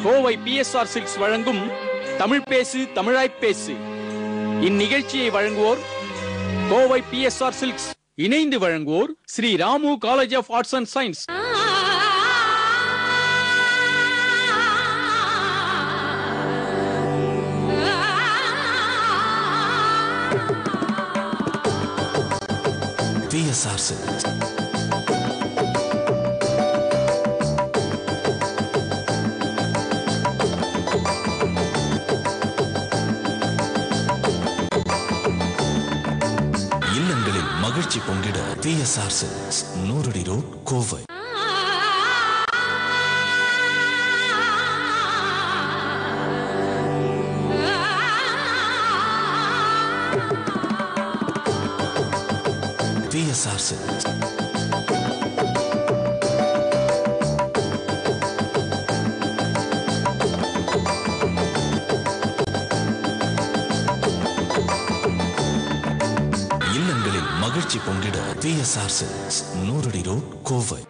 Kovai PSR silks வழங்கும் தமிழ் பேசு தமிழாய் பேசு இந்நிகழ்ச்சியை வழங்குவோர் கோவை பிஎஸ்ஆர் சில்க்ஸ் இணைந்து வழங்குவோர் Shri Ramu college of arts and science PSR silks இல்லங்களில் மகிழ்ச்சி பொங்கிட பிஎஸ்ஆர் சில்க்ஸ் நூறடி ரோட் கோவை பிஎஸ்ஆர் சில்க்ஸ் இல்லங்களில் மகிழ்ச்சி பொங்கிட பிஎஸ்ஆர் சில்க்ஸ் நூறடி road Kovai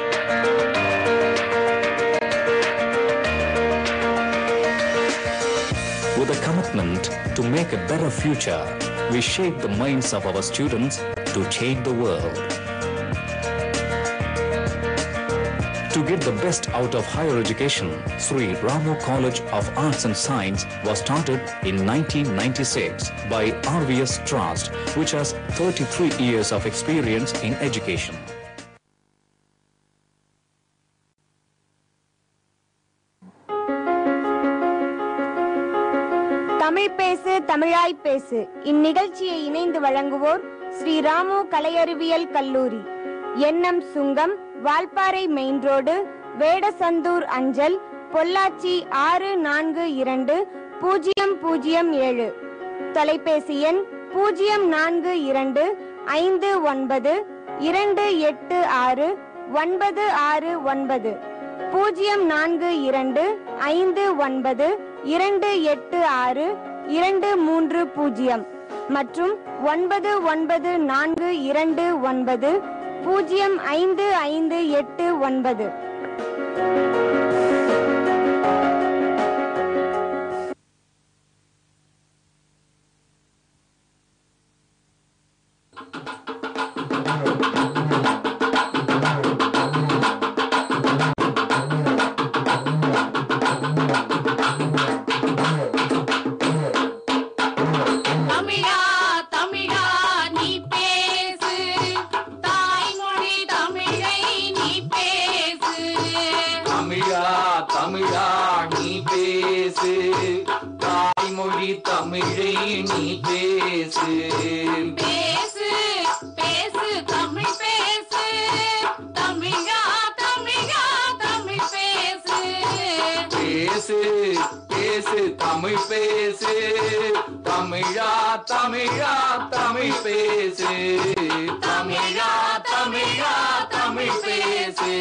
With a commitment to make a better future, we shape the minds of our students to change the world. To get the best out of higher education, Sri Ramo College of Arts and Science was started in 1996 by RVS Trust, which has 33 years of experience in education. Tamil பேசு தமிழாய் பேசு இந்நிகழ்ச்சியை இணைந்து வழங்குவோர் ஸ்ரீ ராமு கலையறிவியல் கல்லூரி எண்ணம் சுங்கம் வால்பாறை மெயின் ரோடு வேடசந்தூர் அஞ்சல் பொள்ளாச்சி ஆறு நான்கு இரண்டு பூஜ்ஜியம் பூஜ்ஜியம் ஏழு தொலைபேசி எண் பூஜ்ஜியம் நான்கு இரண்டு ஐந்து ஒன்பது இரண்டு எட்டு ஆறு ஒன்பது ஆறு ஒன்பது பூஜ்ஜியம் நான்கு இரண்டு ஐந்து ஒன்பது இரண்டு எட்டு ஆறு இரண்டு மூன்று பூஜ்ஜியம் மற்றும் ஒன்பது ஒன்பது நான்கு இரண்டு ஒன்பது பூஜ்ஜியம் ஐந்து ஐந்து எட்டு ஒன்பது தமிழா தமிழா நீ பேசு தாய்மொழி தமிழை நீ பேசு தமிழா தமிழா நீ பேசு தாய்மொழி தமிழை நீ பேசு பேசு பேசு தமிழ் பேசு தமிழா தமிழா தமிழ் பேசு பேசு பேசு தமிழ் பேசு தமிழா தமிழா தமிழ் பேசு தமிழா தமிழா தமிழ் பேசு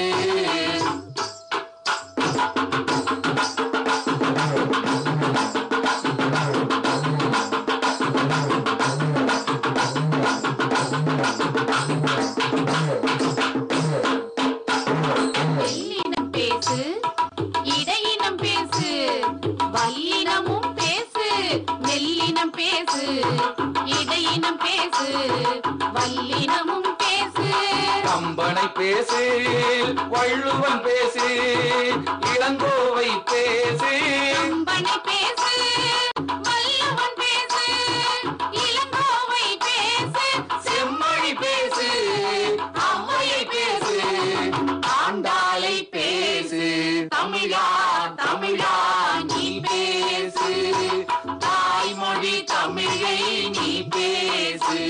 மெல்லினம் பேசு இடையினம் பேசு வல்லினமும் பேசு மெல்லினம் பேசு இடையினம் பேசு வல்லினமும் பேசு கம்பனை பேசு வள்ளுவன் பேசு இளங்கோவை பேசு கம்பனை பேசு வல்லவன் பேசு இளங்கோவை பேசு செம்மொழி பேசு அம்மையை பேசு ஆண்டாளை பேசு தமிழா தமிழா நீ பேசு தாய்மொழி தமிழை நீ பேசு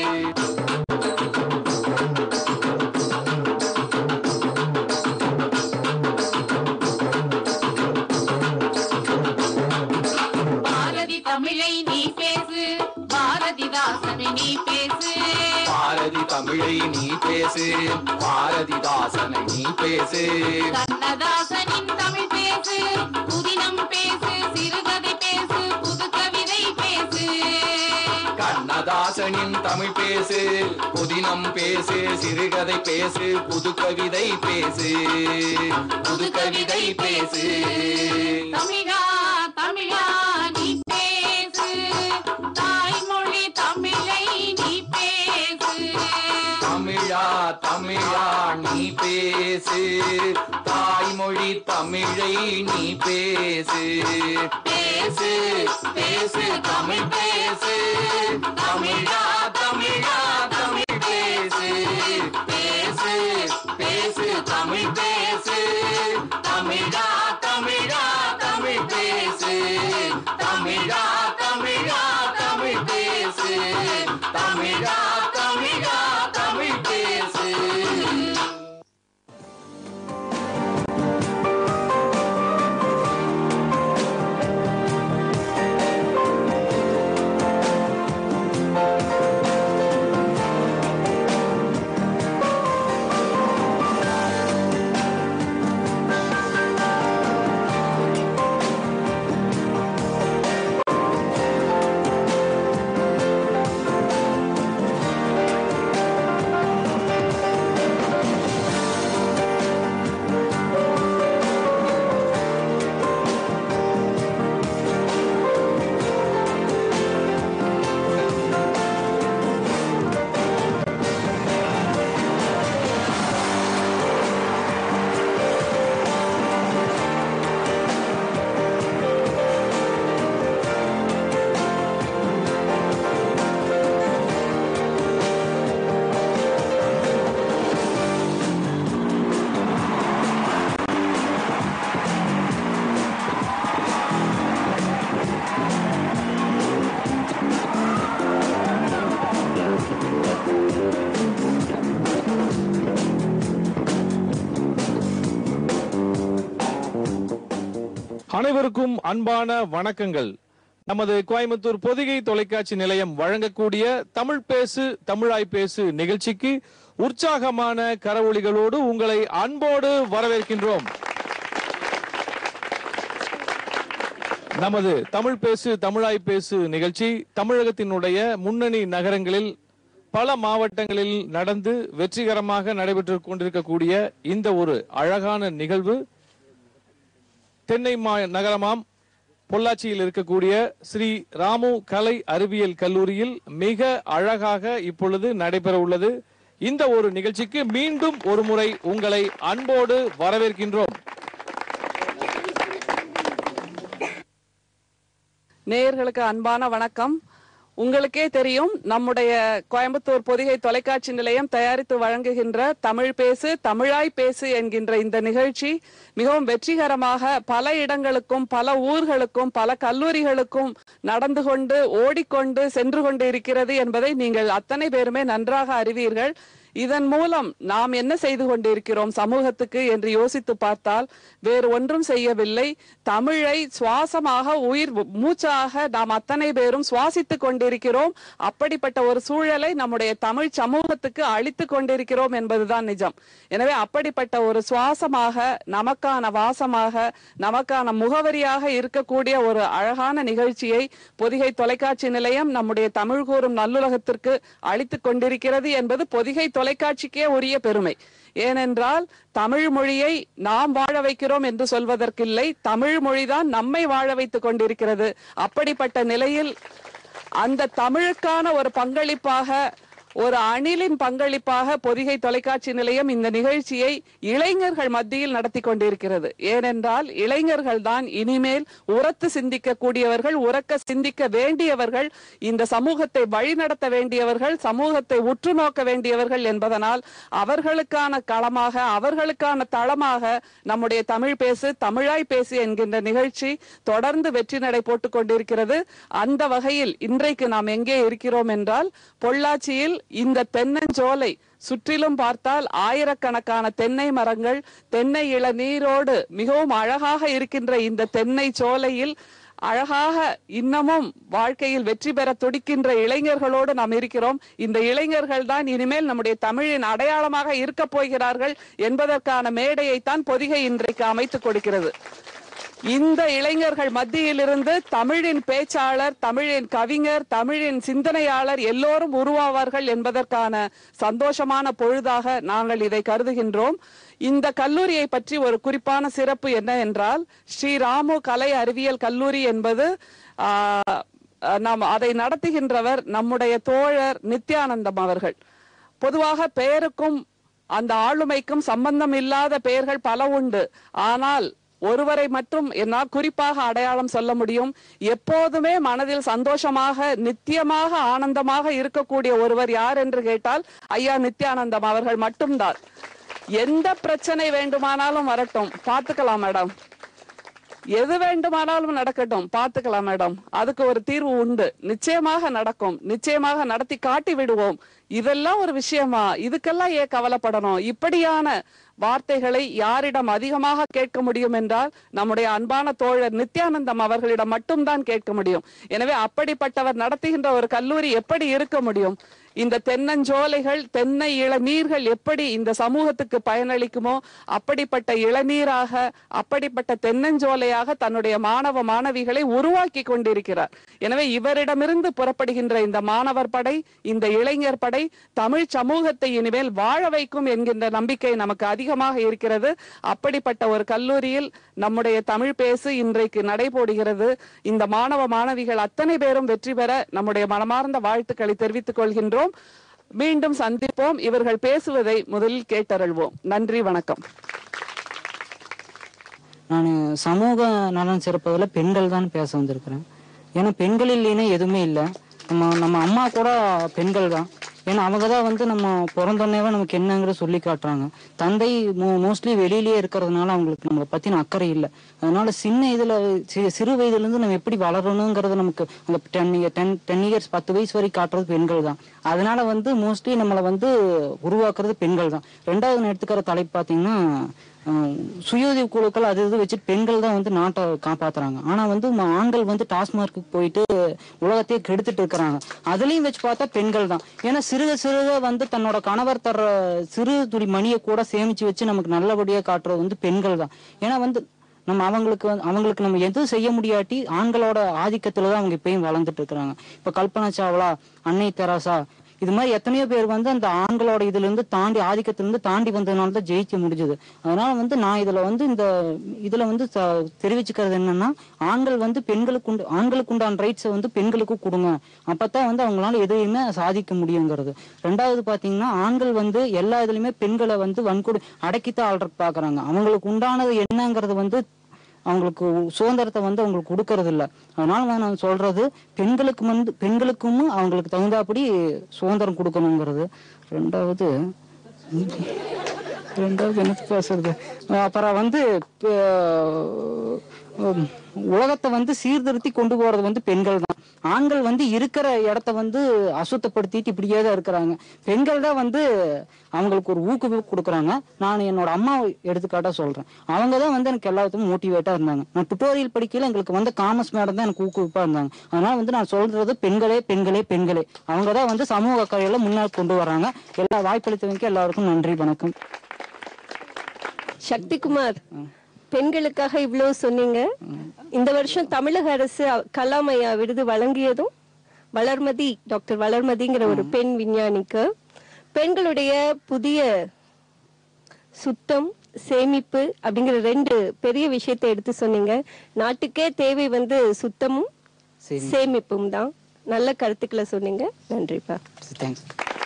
பாரதி தமிழை நீ பேசு பாரதிதாசனை நீ பேசு பாரதி தமிழை நீ பேசு பாரதிதாசனை நீ பேசு கண்ணதாசனின் தமிழ் பேசு புதினம் பேசு சிறுகதை பேசு புது கவிதை பேசு கண்ணதாச வாரதிதாசனின் தமிழ் பேசு புதினம் பேசு சிறுகதை பேசு புது கவிதை பேசு புது கவிதை பேசு தமிழா தமிழா நீ பேசு தாய்மொழி தமிழை நீ பேசு தமிழா தமிழா நீ பேசு தாய்மொழி தமிழை நீ பேசு பேசு பேசு தமிழ் பேசு தமிழா தமிழா தமிழ் பேசு பேசு பேசு தமிழ் பேசு தமிழா தமிழா தமிழ் பேசு தமிழா தமிழா தமிழ் பேசு தமிழா தமிழா தமிழ் பேசு அனைவருக்கும் அன்பான வணக்கங்கள் நமது கோயம்புத்தூர் பொதிகை தொலைக்காட்சி நிலையம் வழங்கக்கூடிய தமிழ் பேசு தமிழாய் பேசு நிகழ்ச்சிக்கு உற்சாகமான கரவொலிகளோடு உங்களை அன்போடு வரவேற்கின்றோம் நமது தமிழ் பேசு தமிழாய் பேசு நிகழ்ச்சி தமிழகத்தினுடைய முன்னணி நகரங்களில் பல மாவட்டங்களில் நடந்து வெற்றிகரமாக நடைபெற்று கொண்டிருக்கக்கூடிய இந்த ஒரு அழகான நிகழ்வு தென்னை மா நகரமாம் பொள்ளாச்சியில் இருக்கக்கூடிய ஸ்ரீ ராமு கலை அறிவியல் கல்லூரியில் மிக அழகாக இப்பொழுது நடைபெற உள்ளது இந்த ஒரு நிகழ்ச்சிக்கு மீண்டும் ஒரு முறை உங்களை அன்போடு வரவேற்கின்றோம் நேயர்களுக்கு அன்பான வணக்கம் உங்களுக்கே தெரியும் நம்முடைய கோயம்புத்தூர் பொதிகை தொலைக்காட்சி நிலையம் தயாரித்து வழங்குகின்ற தமிழ் பேசு தமிழாய் பேசு என்கின்ற இந்த நிகழ்ச்சி மிகவும் வெற்றிகரமாக பல இடங்களுக்கும் பல ஊர்களுக்கும் பல கல்லூரிகளுக்கும் நடந்து கொண்டு ஓடிக்கொண்டு சென்று கொண்டு இருக்கிறது என்பதை நீங்கள் அத்தனை பேருமே நன்றாக அறிவீர்கள் இதன் மூலம் நாம் என்ன செய்து கொண்டிருக்கிறோம் சமூகத்துக்கு என்று யோசித்து பார்த்தால் வேறு ஒன்றும் செய்யவில்லை தமிழை சுவாசமாக உயிர் மூச்சாக நாம் அத்தனை பேரும் சுவாசித்துக் கொண்டிருக்கிறோம் அப்படிப்பட்ட ஒரு சூழலை நம்முடைய தமிழ் சமூகத்துக்கு அளித்துக் கொண்டிருக்கிறோம் என்பதுதான் நிஜம் எனவே அப்படிப்பட்ட ஒரு சுவாசமாக நமக்கான வாசமாக நமக்கான முகவரியாக இருக்கக்கூடிய ஒரு அழகான நிகழ்ச்சியை பொதிகை தொலைக்காட்சி நிலையம் நம்முடைய தமிழ் கூறும் நல்லுலகத்திற்கு அளித்துக் கொண்டிருக்கிறது என்பது பொதிகை தொலைக்காட்சிக்கே உரிய பெருமை ஏனென்றால் தமிழ் மொழியை நாம் வாழ வைக்கிறோம் என்று சொல்வதற்கில்லை தமிழ் மொழிதான் நம்மை வாழ வைத்துக் கொண்டிருக்கிறது அப்படிப்பட்ட நிலையில் அந்த தமிழுக்கான ஒரு பங்களிப்பாக ஒரு அணிலின் பங்களிப்பாக பொதிகை தொலைக்காட்சி நிலையம் இந்த நிகழ்ச்சியை இளைஞர்கள் மத்தியில் நடத்தி கொண்டிருக்கிறது ஏனென்றால் இளைஞர்கள் தான் இனிமேல் உரத்து சிந்திக்க கூடியவர்கள் உறக்க சிந்திக்க வேண்டியவர்கள் இந்த சமூகத்தை வழிநடத்த வேண்டியவர்கள் சமூகத்தை உற்று நோக்க வேண்டியவர்கள் என்பதனால் அவர்களுக்கான களமாக அவர்களுக்கான தளமாக நம்முடைய தமிழ் பேசு தமிழாய் பேசு என்கின்ற நிகழ்ச்சி தொடர்ந்து வெற்றி நடை போட்டுக் கொண்டிருக்கிறது அந்த வகையில் இன்றைக்கு நாம் எங்கே இருக்கிறோம் என்றால் பொள்ளாச்சியில் இந்த தென்னஞ்சோலை சுற்றிலும் பார்த்தால் ஆயிரக்கணக்கான தென்னை மரங்கள் தென்னை இளநீரோடு மிகவும் அழகாக இருக்கின்ற இந்த தென்னை சோலையில் அழகாக இன்னமும் வாழ்க்கையில் வெற்றி பெற துடிக்கின்ற இளைஞர்களோடு நாம் இருக்கிறோம் இந்த இளைஞர்கள் தான் இனிமேல் நம்முடைய தமிழின் அடையாளமாக இருக்க போகிறார்கள் என்பதற்கான மேடையைத்தான் பொதிகை இன்றைக்கு அமைத்துக் கொடுக்கிறது இந்த இளைஞர்கள் மத்தியிலிருந்து தமிழின் பேச்சாளர் தமிழின் கவிஞர் தமிழின் சிந்தனையாளர் எல்லோரும் உருவாவார்கள் என்பதற்கான சந்தோஷமான பொழுதாக நாங்கள் இதை கருதுகின்றோம் இந்த கல்லூரியை பற்றி ஒரு குறிப்பான சிறப்பு என்ன என்றால் ஸ்ரீராமு கலை அறிவியல் கல்லூரி என்பது ஆஹ், நாம் அதை நடத்துகின்றவர் நம்முடைய தோழர் நித்யானந்தம் அவர்கள் பொதுவாக பெயருக்கும் அந்த ஆளுமைக்கும் சம்பந்தம் இல்லாத பெயர்கள் பல உண்டு ஆனால் ஒருவரை மட்டும் என்னால் குறிப்பாக அடையாளம் சொல்ல முடியும் எப்போதுமே மனதில் சந்தோஷமாக நித்தியமாக ஆனந்தமாக இருக்கக்கூடிய ஒருவர் யார் என்று கேட்டால் ஐயா நித்யானந்தம் அவர்கள் மட்டும்தான் எந்த பிரச்சனை வேண்டுமானாலும் வரட்டும் பார்த்துக்கலாம் மேடம் எது வேண்டுமானாலும் நடக்கட்டும் பார்த்துக்கலாம் மேடம் அதுக்கு ஒரு தீர்வு உண்டு நிச்சயமாக நடக்கும் நிச்சயமாக நடத்தி காட்டி விடுவோம் இதெல்லாம் ஒரு விஷயமா இதுக்கெல்லாம் ஏன் கவலைப்படணும் இப்படியான வார்த்தைகளை யாரிடம் அதிகமாக கேட்க முடியும் என்றால் நம்முடைய அன்பான தோழர் நித்யானந்தம் அவர்களிடம் மட்டும்தான் கேட்க முடியும் எனவே அப்படிப்பட்டவர் நடத்துகின்ற ஒரு கல்லூரி எப்படி இருக்க முடியும் இந்த தென்னஞ்சோலைகள் தென்னை இளநீர்கள் எப்படி இந்த சமூகத்துக்கு பயனளிக்குமோ அப்படிப்பட்ட இளநீராக அப்படிப்பட்ட தென்னஞ்சோலையாக தன்னுடைய மாணவ மாணவிகளை உருவாக்கி கொண்டிருக்கிறார் எனவே இவரிடமிருந்து புறப்படுகின்ற இந்த மாணவர் படை இந்த இளைஞர் படை தமிழ் சமூகத்தை இனிமேல் வாழ வைக்கும் என்கின்ற நம்பிக்கை நமக்கு அதிகமாக இருக்கிறது அப்படிப்பட்ட ஒரு கல்லூரியில் நம்முடைய தமிழ் பேசு இன்றைக்கு நடைபோடுகிறது இந்த மாணவ மாணவிகள் அத்தனை பேரும் வெற்றி பெற நம்முடைய மனமார்ந்த வாழ்த்துக்களை தெரிவித்துக் கொள்கின்றோம் மீண்டும் சந்திப்போம் இவர்கள் பேசுவதை முதலில் கேட்டருள்வோம் நன்றி வணக்கம் நான் சமூக நலன் சிறப்பதில் பெண்கள் தான் பேச வந்திருக்கிறேன் ஏன்னா பெண்கள் இல்லைன்னா எதுவுமே இல்லை நம்ம நம்ம அம்மா கூட பெண்கள் தான் ஏன்னா அவங்க தான் வந்து நம்ம பிறந்தோடனேவே நமக்கு என்னங்கிறத சொல்லி காட்டுறாங்க தந்தை மோ மோஸ்ட்லி வெளியிலேயே இருக்கிறதுனால அவங்களுக்கு நம்மளை பற்றின அக்கறை இல்லை அதனால சின்ன இதில் சிறு வயதுலேருந்து நம்ம எப்படி வளரணுங்கிறது நமக்கு அந்த டென் டென் டென் இயர்ஸ் பத்து வயசு வரை காட்டுறது பெண்கள் தான் அதனால வந்து மோஸ்ட்லி நம்மளை வந்து உருவாக்குறது பெண்கள் தான் ரெண்டாவது நான் எடுத்துக்கிற தலைப்பு பார்த்தீங்கன்னா அஹ் சுயோதவி குழுக்கள் அது இது வச்சுட்டு பெண்கள் தான் வந்து நாட்டை காப்பாத்துறாங்க ஆனா வந்து ம- ஆண்கள் வந்து டாஸ்மார்க்கு போயிட்டு உலகத்தையே கெடுத்துட்டு இருக்கிறாங்க அதுலயும் வச்சு பார்த்தா பெண்கள் தான் ஏன்னா சிறுக சிறுக வந்து தன்னோட கணவர் தர்ற சிறு துளி மணியை கூட சேமிச்சு வச்சு நமக்கு நல்லபடியா காட்டுறது வந்து பெண்கள் தான் ஏன்னா வந்து நம்ம அவங்களுக்கு வந்து- அவங்களுக்கு நம்ம எதுவும் செய்ய முடியாட்டி ஆண்களோட ஆதிக்கத்துல தான் அவங்க இப்பயும் வளர்ந்துட்டு இருக்கிறாங்க இப்ப கல்பனா சாவ்லா அன்னை தெராசா இது மாதிரி எத்தனையோ பேர் வந்து அந்த ஆண்களோட இதுல இருந்து தாண்டி ஆதிக்கத்துல இருந்து தாண்டி வந்ததுனால தான் ஜெயிக்க முடிஞ்சது அதனால வந்து நான் இதுல வந்து இந்த இதுல வந்து ச- தெரிவிச்சுக்கிறது என்னன்னா ஆண்கள் வந்து பெண்களுக்கு உண்டு ஆண்களுக்கு உண்டான ரைட்ஸை வந்து பெண்களுக்கு கொடுங்க அப்பதான் வந்து அவங்களால எதையுமே சாதிக்க முடியுங்கிறது ரெண்டாவது பாத்தீங்கன்னா ஆண்கள் வந்து எல்லா இதுலயுமே பெண்களை வந்து வன்கொடு அடக்கித்தான் ஆள்றதுக்கு பாக்குறாங்க அவங்களுக்கு உண்டானது என்னங்கிறது வந்து அவங்களுக்கு சுதந்திரத்தை வந்து அவங்களுக்கு கொடுக்கறது இல்ல அதனால தான் நான் சொல்றது பெண்களுக்கு வந்து பெண்களுக்கும் அவங்களுக்கு தகுந்தாப்படி சுதந்திரம் கொடுக்கணுங்கிறது ரெண்டாவது ரெண்டாவது என்ன பேசுறது அப்புறம் வந்து அஹ், உலகத்தை வந்து சீர்திருத்தி கொண்டு போறது வந்து பெண்கள் தான் ஆண்கள் வந்து இருக்கிற இடத்த வந்து அசுத்தப்படுத்திட்டு இப்படியே தான் இருக்கிறாங்க பெண்கள் தான் வந்து அவங்களுக்கு ஒரு ஊக்குவிப்பு கொடுக்குறாங்க நான் என்னோட அம்மா எடுத்துக்காட்டா சொல்றேன் அவங்க தான் வந்து எனக்கு எல்லாத்துக்கும் மோட்டிவேட்டா இருந்தாங்க நான் டுட்டோரியல் படிக்கையில எங்களுக்கு வந்து காமர்ஸ் மேடம் தான் எனக்கு ஊக்குவிப்பா இருந்தாங்க அதனால வந்து நான் சொல்றது பெண்களே பெண்களே பெண்களே அவங்க தான் வந்து சமூக அக்கறையில முன்னாடி கொண்டு வராங்க எல்லா வாய்ப்பளித்தவங்க எல்லாருக்கும் நன்றி வணக்கம் சக்திகுமார் பெண்களுக்காக இவ்வளவு சொன்னீங்க இந்த வருஷம் தமிழக அரசு அ- கலாம் ஐயா விருது வழங்கியதும் வளர்மதி டாக்டர் வளர்மதிங்கிற ஒரு பெண் விஞ்ஞானிக்கு பெண்களுடைய புதிய சுத்தம் சேமிப்பு அப்படிங்கிற ரெண்டு பெரிய விஷயத்தை எடுத்து சொன்னீங்க நாட்டுக்கே தேவை வந்து சுத்தமும் சேமிப்பும் தான் நல்ல கருத்துக்களை சொன்னீங்க நன்றிப்பா தேங்க்ஸ்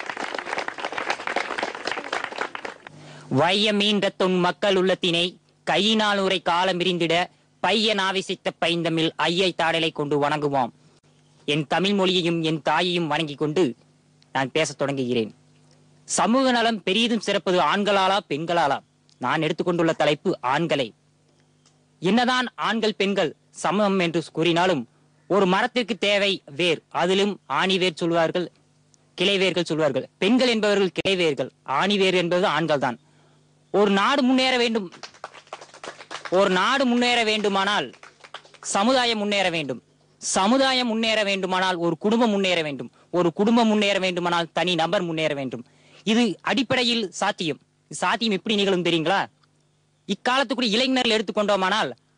வையமீன்ற தொன் மக்கள் உள்ளத்தினை கையினால் உரை காலம் விரிந்திட பையன் ஆவிசித்த பைந்தமிழ் ஐயை தாடலை கொண்டு வணங்குவோம் என் தமிழ் மொழியையும் என் தாயையும் வணங்கிக் கொண்டு நான் பேசத் தொடங்குகிறேன் சமூக நலம் பெரிதும் சிறப்பது ஆண்களாலா பெண்களாலா நான் எடுத்துக்கொண்டுள்ள தலைப்பு ஆண்களே என்னதான் ஆண்கள் பெண்கள் சமம் என்று கூறினாலும் ஒரு மரத்திற்கு தேவை வேர் அதிலும் ஆணி வேர் சொல்வார்கள் கிளை வேர்கள் சொல்வார்கள் பெண்கள் என்பவர்கள் கிளை வேர்கள் ஆணி வேர் என்பது ஆண்கள் தான் ஒரு நாடு முன்னேற வேண்டும் ஒரு நாடு முன்னேற வேண்டுமானால் சமுதாயம் முன்னேற வேண்டும் சமுதாயம் முன்னேற வேண்டுமானால் ஒரு குடும்பம் முன்னேற வேண்டும் ஒரு குடும்பம் முன்னேற வேண்டுமானால் தனி நபர் முன்னேற வேண்டும் இது அடிப்படையில் சாத்தியம் சாத்தியம் எப்படி நிகழும் தெரியுங்களா இக்காலத்துக்குரிய இளைஞர்கள் எடுத்துக்கொண்டோமானால்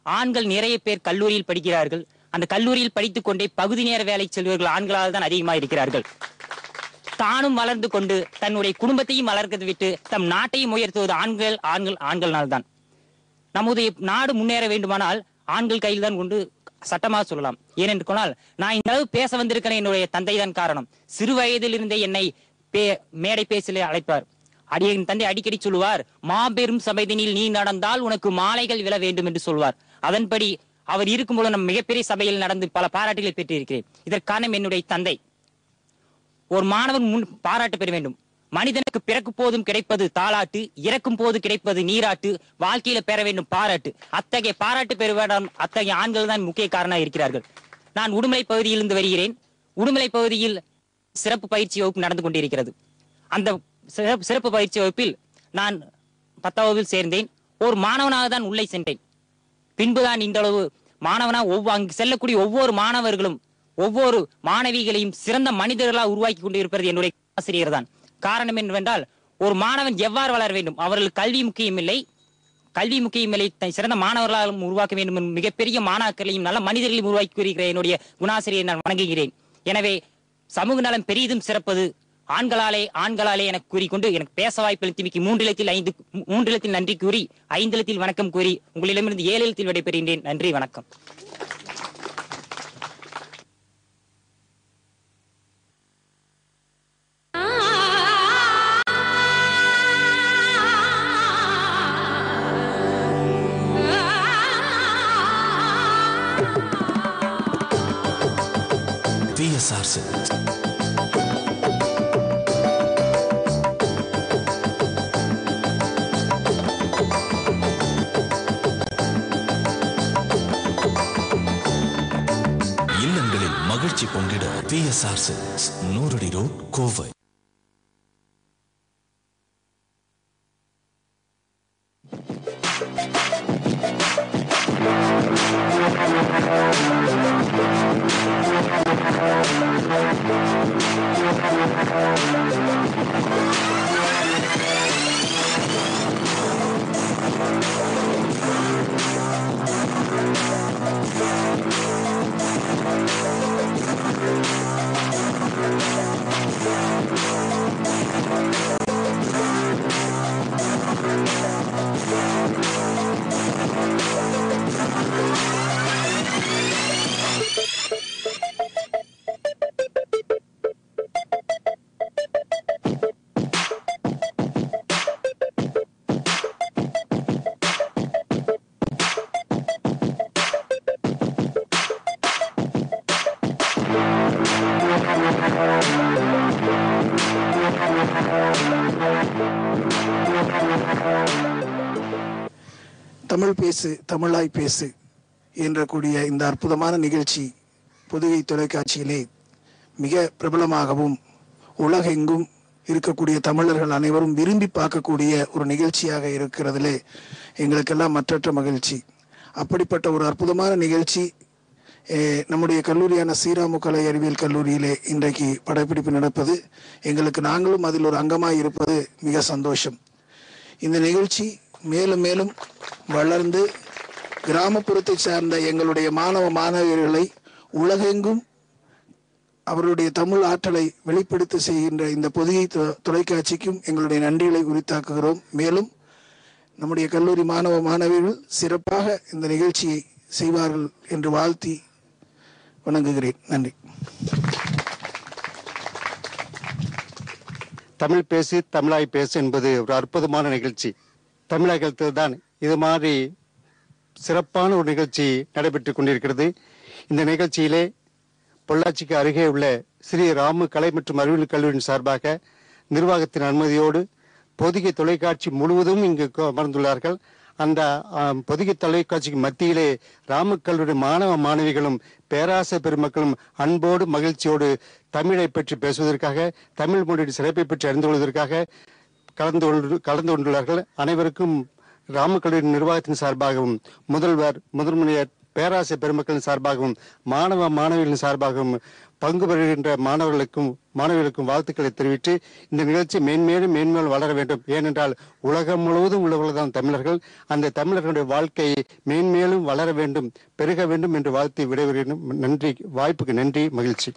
ஆண்கள் நிறைய பேர் கல்லூரியில் படிக்கிறார்கள் அந்த கல்லூரியில் படித்துக் கொண்டே பகுதி நேர வேலை செல்வர்கள் ஆண்களால் தான் அதிகமாக இருக்கிறார்கள் தானும் வளர்ந்து கொண்டு தன்னுடைய குடும்பத்தையும் வளர்க்கிறது விட்டு தம் நாட்டையும் உயர்த்துவது ஆண்கள் ஆண்கள் ஆண்கள்னால் தான் நம்முடைய நாடு முன்னேற வேண்டுமானால் ஆண்கள் கையில் தான் கொண்டு சட்டமாக சொல்லலாம் ஏனென்று கொண்டால் நான் இந்த அளவு பேச வந்திருக்கிறேன் என்னுடைய தந்தை தான் காரணம் சிறு வயதிலிருந்தே என்னை பே- மேடை பேசலே அழைப்பார் அடி என் தந்தை அடிக்கடி சொல்லுவார் மாபெரும் சபைதனில் நீ நடந்தால் உனக்கு மாலைகள் விழ வேண்டும் என்று சொல்வார் அதன்படி அவர் இருக்கும்போது நம் மிகப்பெரிய சபையில் நடந்து பல பாராட்டுகளை பெற்றிருக்கிறேன் இதற்கான என்னுடைய தந்தை ஒரு மாணவன் முன் பாராட்டு பெற வேண்டும் மனிதனுக்கு பிறக்கு போதும் கிடைப்பது தாளாட்டு இறக்கும் போது கிடைப்பது நீராட்டு வாழ்க்கையில பெற வேண்டும் பாராட்டு அத்தகைய பாராட்டு பெற வேண்டும் அத்தகைய ஆண்கள் தான் முக்கிய காரணம் இருக்கிறார்கள் நான் உடுமலை பகுதியிலிருந்து வருகிறேன் உடுமலை பகுதியில் சிறப்பு பயிற்சி வகுப்பு நடந்து கொண்டிருக்கிறது அந்த சிறப்பு சிறப்பு பயிற்சி வகுப்பில் நான் பத்தாம் வகுப்பில் சேர்ந்தேன் ஒரு மாணவனாக தான் உள்ளே சென்றேன் பின்புதான் இந்த அளவு மாணவனா ஒவ்வொரு அங்கு செல்லக்கூடிய ஒவ்வொரு மாணவர்களும் ஒவ்வொரு மாணவிகளையும் சிறந்த மனிதர்களாக உருவாக்கி கொண்டிருப்பது என்னுடைய ஆசிரியர் தான் காரணம் என்னவென்றால் ஒரு மாணவன் எவ்வாறு வளர வேண்டும் அவர்களுக்கு கல்வி முக்கியமில்லை கல்வி முக்கியமில்லை த- சிறந்த மாணவர்களாலும் உருவாக்க வேண்டும் எனும் மிகப்பெரிய மாணாக்களையும் நல்ல மனிதர்களையும் உருவாக்கி வருகிற என்னுடைய குணாசிரியை நான் வணங்குகிறேன் எனவே சமூக நலம் பெரிதும் சிறப்பது ஆண்களாலே ஆண்களாலே என கூறிக்கொண்டு எனக்கு பேச வாய்ப்பளித்தமைக்கு மூன்றிலத்தில் ஐந்து மூன்றிலத்தில் நன்றி கூறி ஐந்திலத்தில் வணக்கம் கூறி உங்களிடமிருந்து ஏழு எழுத்தில் விடைபெறுகின்றேன் நன்றி வணக்கம் பிஎஸ்ஆர் சில்க்ஸ் இல்லங்களில் மகிழ்ச்சி பொங்கிட பிஎஸ்ஆர் சில்க்ஸ் நூறடி ரோட் கோவை தமிழ் பேசு தமிழாய் பேசு என்ற கூடிய இந்த அற்புதமான நிகழ்ச்சி புதுகை தொலைக்காட்சியிலே மிக பிரபலமாகவும் உலகெங்கும் இருக்கக்கூடிய தமிழர்கள் அனைவரும் விரும்பி பார்க்கக்கூடிய ஒரு நிகழ்ச்சியாக இருக்கிறதிலே எங்களுக்கெல்லாம் மற்றற்ற மகிழ்ச்சி அப்படிப்பட்ட ஒரு அற்புதமான நிகழ்ச்சி eh, நம்முடைய கல்லூரியான ஸ்ரீராமு கலை அறிவியல் கல்லூரியிலே இன்றைக்கு படப்பிடிப்பு நடப்பது எங்களுக்கு நாங்களும் அதில் ஒரு அங்கமாய் இருப்பது மிக சந்தோஷம் இந்த நிகழ்ச்சி மேலும் மேலும் வளர்ந்து கிராமப்புறத்தை சார்ந்த எங்களுடைய மாணவ மாணவியர்களை உலகெங்கும் அவருடைய தமிழ் ஆற்றலை வெளிப்படுத்த செய்கின்ற இந்த பொதிகை தொ- தொலைக்காட்சிக்கும் எங்களுடைய நன்றிகளை உரித்தாக்குகிறோம் மேலும் நம்முடைய கல்லூரி மாணவ மாணவியர்கள் சிறப்பாக இந்த நிகழ்ச்சியை செய்வார்கள் என்று வாழ்த்தி வணங்குகிறேன் நன்றி தமிழ் பேசு தமிழாய் பேசு என்பது ஒரு அற்புதமான நிகழ்ச்சி தமிழகத்தில் தான் இது மாதிரி சிறப்பான ஒரு நிகழ்ச்சி நடைபெற்றுக் கொண்டிருக்கிறது இந்த நிகழ்ச்சியிலே பொள்ளாச்சிக்கு அருகே உள்ள ஸ்ரீ ராமு கலை மற்றும் அறிவியல் கல்லூரியின் சார்பாக நிர்வாகத்தின் அனுமதியோடு பொதிகை தொலைக்காட்சி முழுவதும் இங்கு கொ- அமர்ந்துள்ளார்கள் அந்த ஆம், பொதிகை தொலைக்காட்சிக்கு மத்தியிலே ராம கல்லூரி மாணவ மாணவிகளும் பேராசை பெருமக்களும் அன்போடு மகிழ்ச்சியோடு தமிழை பற்றி பேசுவதற்காக தமிழ் மொழியின் சிறப்பை பற்றி அறிந்து கொள்வதற்காக கலந்து கொண்டு கலந்து கொண்டுள்ளார்கள் அனைவருக்கும் ராமக்கல்லூரி நிர்வாகத்தின் சார்பாகவும் முதல்வர் முதன்மையர் பேராசை பெருமக்களின் சார்பாகவும் மாணவ மாணவிகளின் சார்பாகவும் பங்கு பெறுகின்ற மாணவர்களுக்கும் மாணவிகளுக்கும் வாழ்த்துக்களை தெரிவித்து இந்த நிகழ்ச்சி மேன்மேலும் மேன்மேலும் வளர வேண்டும் ஏனென்றால் உலகம் முழுவதும் உள்ளவர்கள் தான் தமிழர்கள் அந்த தமிழர்களுடைய வாழ்க்கையை மேன்மேலும் வளர வேண்டும் பெருக வேண்டும் என்று வாழ்த்தி விடைபெறுகிறேன் நன்றி வாய்ப்புக்கு நன்றி மகிழ்ச்சி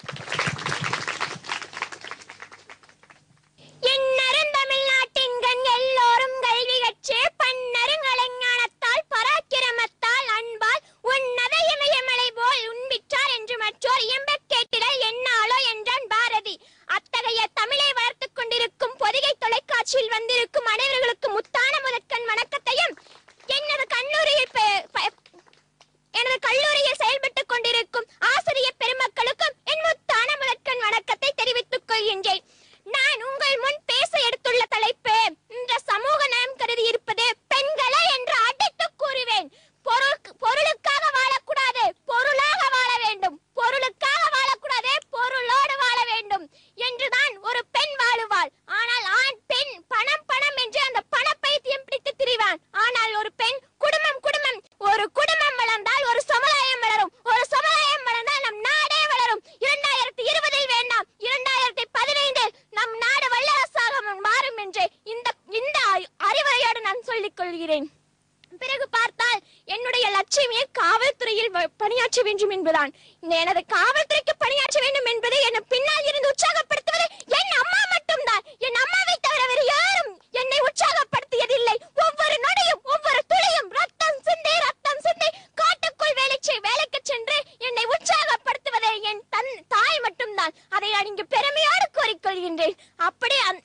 எந்நருந்தமிழ்நாட்டின் கண் எல்லோரும் கல்வி கற்று பன்னருங்கலைஞானத்தால் பராக்கிரமத்தால் அன்பால் உன்னத இமயமலை போல் உண்பிற்றார் என்று மற்றோர் இயம்பக் கேட்டிடல் என்னாலோ என்றான் பாரதி அத்தகைய தமிழை வளர்த்துக் கொண்டிருக்கும் பொதிகை தொலைக்காட்சியில் வந்திருக்கும் அனைவர்களுக்கும் முத்தான முதற்கண் வணக்கத்தையும் எனது கல்லூரியில் பெ- ப- எனது கல்லூரியில் செயல்பட்டுக் கொண்டிருக்கும் ஆசிரியர் பெருமக்களுக்கும் என் முத்தான முதற்கண் வணக்கத்தை தெரிவித்துக் கொள்கின்றேன் நான் உங்கள் முன் பேச எடுத்துள்ள தலைப்பு இந்த சமூக நலம் கருதி இருப்பது பெண்களே என்று அடித்து கூறுவேன் பொருள் பொருளுக்காக வாழக்கூடாது பொருளாக வாழ வேண்டும் பொருளுக்காக வாழக்கூடாது பொருளோடு வாழ வேண்டும் என்றுதான் ஒரு பெண் வாழுவாள் ஆனால் ஆண் பெண் பணம் பணம் என்று அந்த பண பைத்தியம் பிடித்து திரிவான் ஆனால் ஒரு பெண் குடும்பம் குடும்பம் ஒரு குடும்பம் வளர்ந்தால் ஒரு சமுதாயம் வளரும் ஒரு சமுதாயம் வளர்ந்தால் நம் நாடே வளரும் இரண்டாயிரத்தி இருபதில் வேண்டாம் இரண்டாயிரத்தி பதினைந்தில் நம் நாடு வல்லரசாக மாறும் என்று இந்த இந்த அறிவுரையோடு நான் சொல்லிக் கொள்கிறேன் பிறகு பார்த்தால் என்னுடைய லட்சியமே காவல்துறையில் வ- பணியாற்ற வேண்டும் என்பதுதான் இந்த எனது காவல்துறைக்கு பணியாற்ற வேண்டும் என்பது என் பின்னால் இருந்து உற்சாகப்படுத்துவது என் அம்மா மட்டும்தான் என் அம்மாவை தவிர வேறு யாரும் என்னை உற்சாகப்படுத்தியதில்லை ஒவ்வொரு நொடியும் ஒவ்வொரு துளியும் ரத்தம் சிந்தி ரத்தம் சிந்தி காட்டுக்குள் வேலை செய் வேலைக்கு சென்று என்னை உற்சாகப்படுத்துவதே என் தன் தாய் மட்டும்தான் அதை நான் இங்கு பெருமையோடு கூறிக்கொள்கின்றேன் அப்படி அந்த-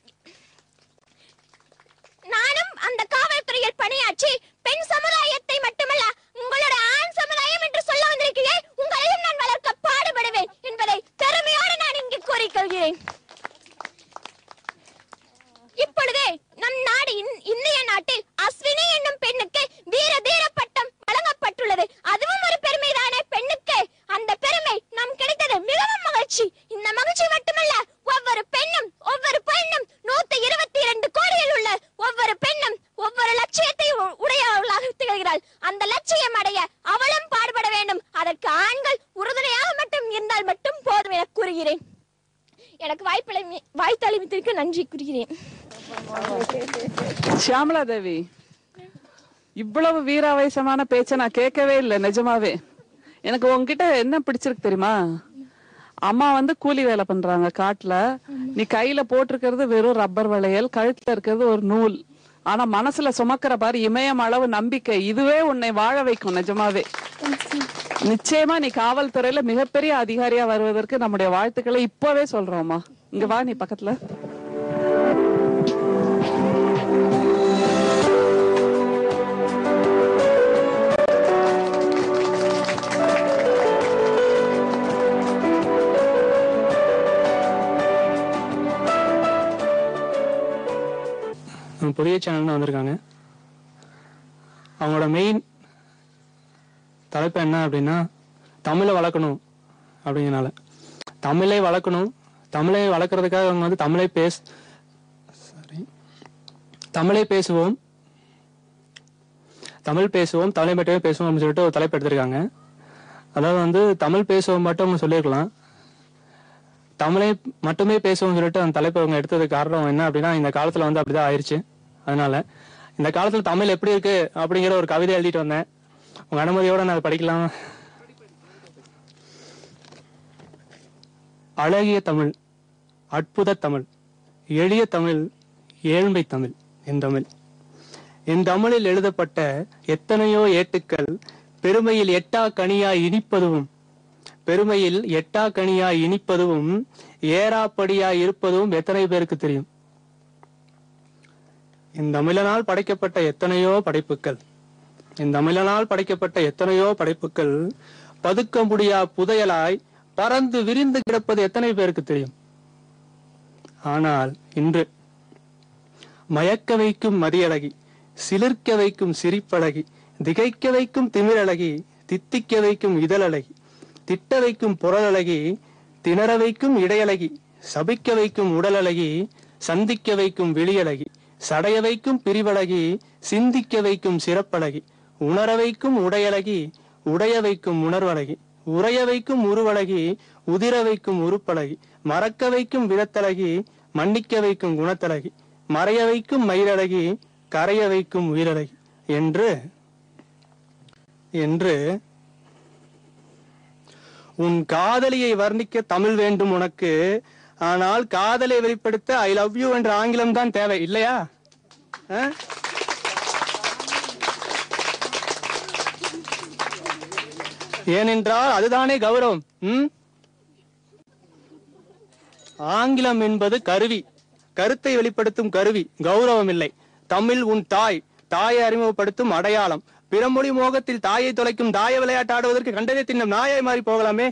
நானும் அந்த காவல்துறையில் பணியாற்றி பெண் சமுதாயத்தை மட்டுமல்ல உங்களோட ஆண் சமுதாயம் என்று சொல்ல வந்திருக்கிறேன் உங்களையும் நான் வளர்க்க பாடுபடுவேன் என்பதை பெருமையோடு நான் இங்கு கூறிக்கொள்கிறேன் இப்பொழுதே நம் நாடு இந்- இந்திய நாட்டில் அஸ்வினி என்னும் பெண்ணுக்கு வீர தீர பட்டம் வழங்கப்பட்டுள்ளது அதுவும் ஒரு பெருமைதானே பெண்ணுக்கு அந்த பெருமை நாம் கிடைத்தது மிகவும் மகிழ்ச்சி இந்த மகிழ்ச்சி மட்டுமல்ல ஒவ்வொரு பெண்ணும் ஒவ்வொரு பெண்ணும் நூத்தி இருபத்தி இரண்டு கோடியில் உள்ள ஒவ்வொரு பெண்ணும் ஒவ்வொரு லட்சியத்தை உ- உடையவர்களாக திகழ்கிறாள் அந்த லட்சியம் அடைய அவளும் பாடுபட வேண்டும் அதற்கு ஆண்கள் உறுதுணையாக மட்டும் இருந்தால் மட்டும் போதும் என கூறுகிறேன் எனக்கு வாய்ப்பளி வாய்த்தளித்ததற்கு நன்றி கூறுகிறேன் ஷியாமலா தேவி இவ்வளவு வீராவேசமான பேச்ச நான் கேட்கவே இல்லை நிஜமாவே எனக்கு உன்கிட்ட என்ன பிடிச்சிருக்கு தெரியுமா அம்மா வந்து கூலி வேலை பண்றாங்க காட்டுல நீ கையில போட்டிருக்கிறது வெறும் ரப்பர் வளையல் கழுத்துல இருக்கிறது ஒரு நூல் ஆனா மனசுல சுமக்கிற பாரு இமயம் அளவு நம்பிக்கை இதுவே உன்னை வாழ வைக்கும் நிஜமாவே நிச்சயமா நீ காவல்துறையில மிகப்பெரிய அதிகாரியா வருவதற்கு நம்முடைய வாழ்த்துக்களை இப்பவே சொல்றோம்மா இங்க வா நீ பக்கத்துல நம்ம புதிய சேனல்னு வந்திருக்காங்க அவங்களோட மெயின் தலைப்பு என்ன அப்படின்னா தமிழை வளர்க்கணும் அப்படிங்கிறனால தமிழை வளர்க்கணும் தமிழை வளர்க்குறதுக்காக அவங்க வந்து தமிழை பேச சாரி தமிழை பேசுவோம் தமிழ் பேசுவோம் தமிழை மட்டுமே பேசுவோம் அப்படின்னு சொல்லிட்டு ஒரு தலைப்பு எடுத்திருக்காங்க அதாவது வந்து தமிழ் பேசுவோம் மட்டும் அவங்க சொல்லியிருக்கலாம் தமிழை மட்டுமே பேசுவோம்னு சொல்லிட்டு அந்த தலைப்பை அவங்க எடுத்ததுக்கு காரணம் என்ன அப்படின்னா இந்த காலத்துல வந்து அப்படிதான் ஆயிருச்சு அதனால இந்த காலத்துல தமிழ் எப்படி இருக்கு அப்படிங்கிற ஒரு கவிதை எழுதிட்டு வந்தேன் உங்க அனுமதியோட நான் அதை படிக்கலாம் அழகிய தமிழ் அற்புத தமிழ் எளிய தமிழ் ஏழ்மை தமிழ் என் தமிழ் என் தமிழில் எழுதப்பட்ட எத்தனையோ ஏட்டுக்கள் பெருமையில் எட்டா கனியாய் இனிப்பதும் பெருமையில் எட்டா கனியாய் இனிப்பதும் ஏறாப்படியாய் இருப்பதும் எத்தனை பேருக்கு தெரியும் இந்த தமிழனால் படைக்கப்பட்ட எத்தனையோ படைப்புகள் இந்த தமிழனால் படைக்கப்பட்ட எத்தனையோ படைப்புகள் பதுக்க முடியா புதையலாய் பறந்து விரிந்து கிடப்பது எத்தனை பேருக்கு தெரியும் ஆனால் இன்று மயக்க வைக்கும் மதியழகி சிலிர்க்க வைக்கும் சிரிப்பழகி திகைக்க வைக்கும் திமிரழகி தித்திக்க வைக்கும் இதழழகி திட்ட வைக்கும் புறழகி திணற வைக்கும் இடையழகி சபிக்க வைக்கும் உடலழகி சந்திக்க வைக்கும் விழியழகி சடைய வைக்கும் பிரிவழகி சிந்திக்க வைக்கும் சிறப்பழகி உணர வைக்கும் உடையழகி உடைய வைக்கும் உணர்வழகி உறைய வைக்கும் உருவழகி உதிர வைக்கும் உருப்பழகி மறக்க வைக்கும் விதத்தழகி மன்னிக்க வைக்கும் குணத்தழகி மறைய வைக்கும் மயிரழகி கரைய வைக்கும் உயிரழகி என்று என்று உன் காதலியை வர்ணிக்க தமிழ் வேண்டும் உனக்கு ஆனால் காதலை வெளிப்படுத்த ஐ லவ் யூ என்ற ஆங்கிலம் தான் தேவை இல்லையா ஆ? ஏனென்றால் அதுதானே கௌரவம் ம்? ஆங்கிலம் என்பது கருவி கருத்தை வெளிப்படுத்தும் கருவி கௌரவம் இல்லை தமிழ் உன் தாய் தாயை அறிமுகப்படுத்தும் அடையாளம் பிறமொழி மோகத்தில் தாயை தொலைக்கும் தாய விளையாட்டு ஆடுவதற்கு கண்டதை தின்னும் நாயாய் மாறி போகலாமே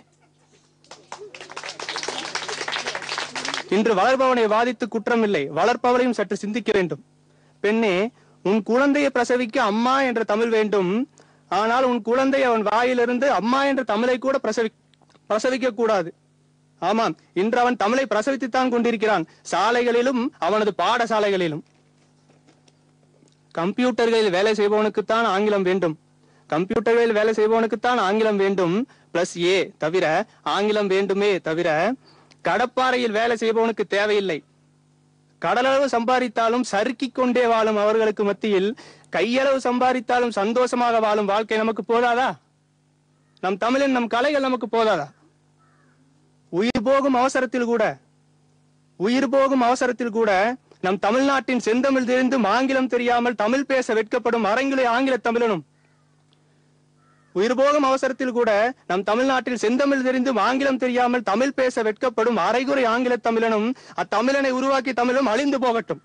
இன்று வளர்பவனை வாதித்து குற்றமில்லை வளர்ப்பவரையும் சற்று சிந்திக்க வேண்டும் பெண்ணே உன் குழந்தையை பிரசவிக்க அம்மா என்ற தமிழ் வேண்டும் ஆனால் உன் குழந்தை அவன் வாயிலிருந்து அம்மா என்ற தமிழை கூட பிரசவி பிரசவிக்க கூடாது ஆமாம் இன்று அவன் தமிழை பிரசவித்துத்தான் கொண்டிருக்கிறான் சாலைகளிலும் அவனது பாடசாலைகளிலும் கம்ப்யூட்டர்களில் வேலை செய்பவனுக்குத்தான் ஆங்கிலம் வேண்டும் கம்ப்யூட்டர்களில் வேலை செய்பவனுக்குத்தான் ஆங்கிலம் வேண்டும் பிளஸ் ஏ தவிர ஆங்கிலம் வேண்டுமே தவிர கடப்பாறையில் வேலை செய்பவனுக்கு தேவையில்லை கடலளவு சம்பாதித்தாலும் சறுக்கிக் கொண்டே வாழும் அவர்களுக்கு மத்தியில் கையளவு சம்பாதித்தாலும் சந்தோஷமாக வாழும் வாழ்க்கை நமக்கு போதாதா நம் தமிழின் நம் கலைகள் நமக்கு போதாதா உயிர் போகும் அவசரத்தில் கூட உயிர் போகும் அவசரத்தில் கூட நம் தமிழ்நாட்டின் செந்தமிழ் தெரிந்தும் ஆங்கிலம் தெரியாமல் தமிழ் பேச வெட்கப்படும் அரங்கிலே ஆங்கில தமிழனும் உயிர் போகும் அவசரத்தில் கூட நம் தமிழ்நாட்டில் செந்தமிழ் தெரிந்தும் ஆங்கிலம் தெரியாமல் தமிழ் பேச வெட்கப்படும் அரைகுறை ஆங்கில தமிழனும் அத்தமிழனை உருவாக்கி தமிழும் அழிந்து போகட்டும்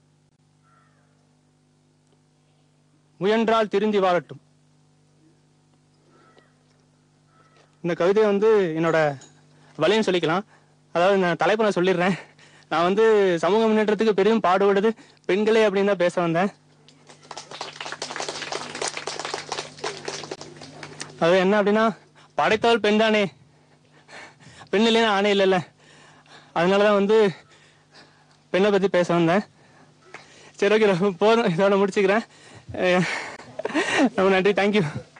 முயன்றால் திருந்தி வாழட்டும் இந்த கவிதை வந்து என்னோட வழின்னு சொல்லிக்கலாம் அதாவது நான் தலைப்பு நான் சொல்லிடுறேன் நான் வந்து சமூக முன்னேற்றத்துக்கு பெரிதும் பாடுபடுது பெண்களே அப்படின்னு தான் பேச வந்தேன் அது என்ன அப்படின்னா படைத்தவள் பெண் தானே பெண் இல்லைன்னா ஆணை இல்லைல்ல அதனாலதான் வந்து பெண்ணை பத்தி பேச வந்தேன் சரி ஓகே போதும் இதோட முடிச்சுக்கிறேன் அஹ் ரொம்ப நன்றி தேங்க்யூ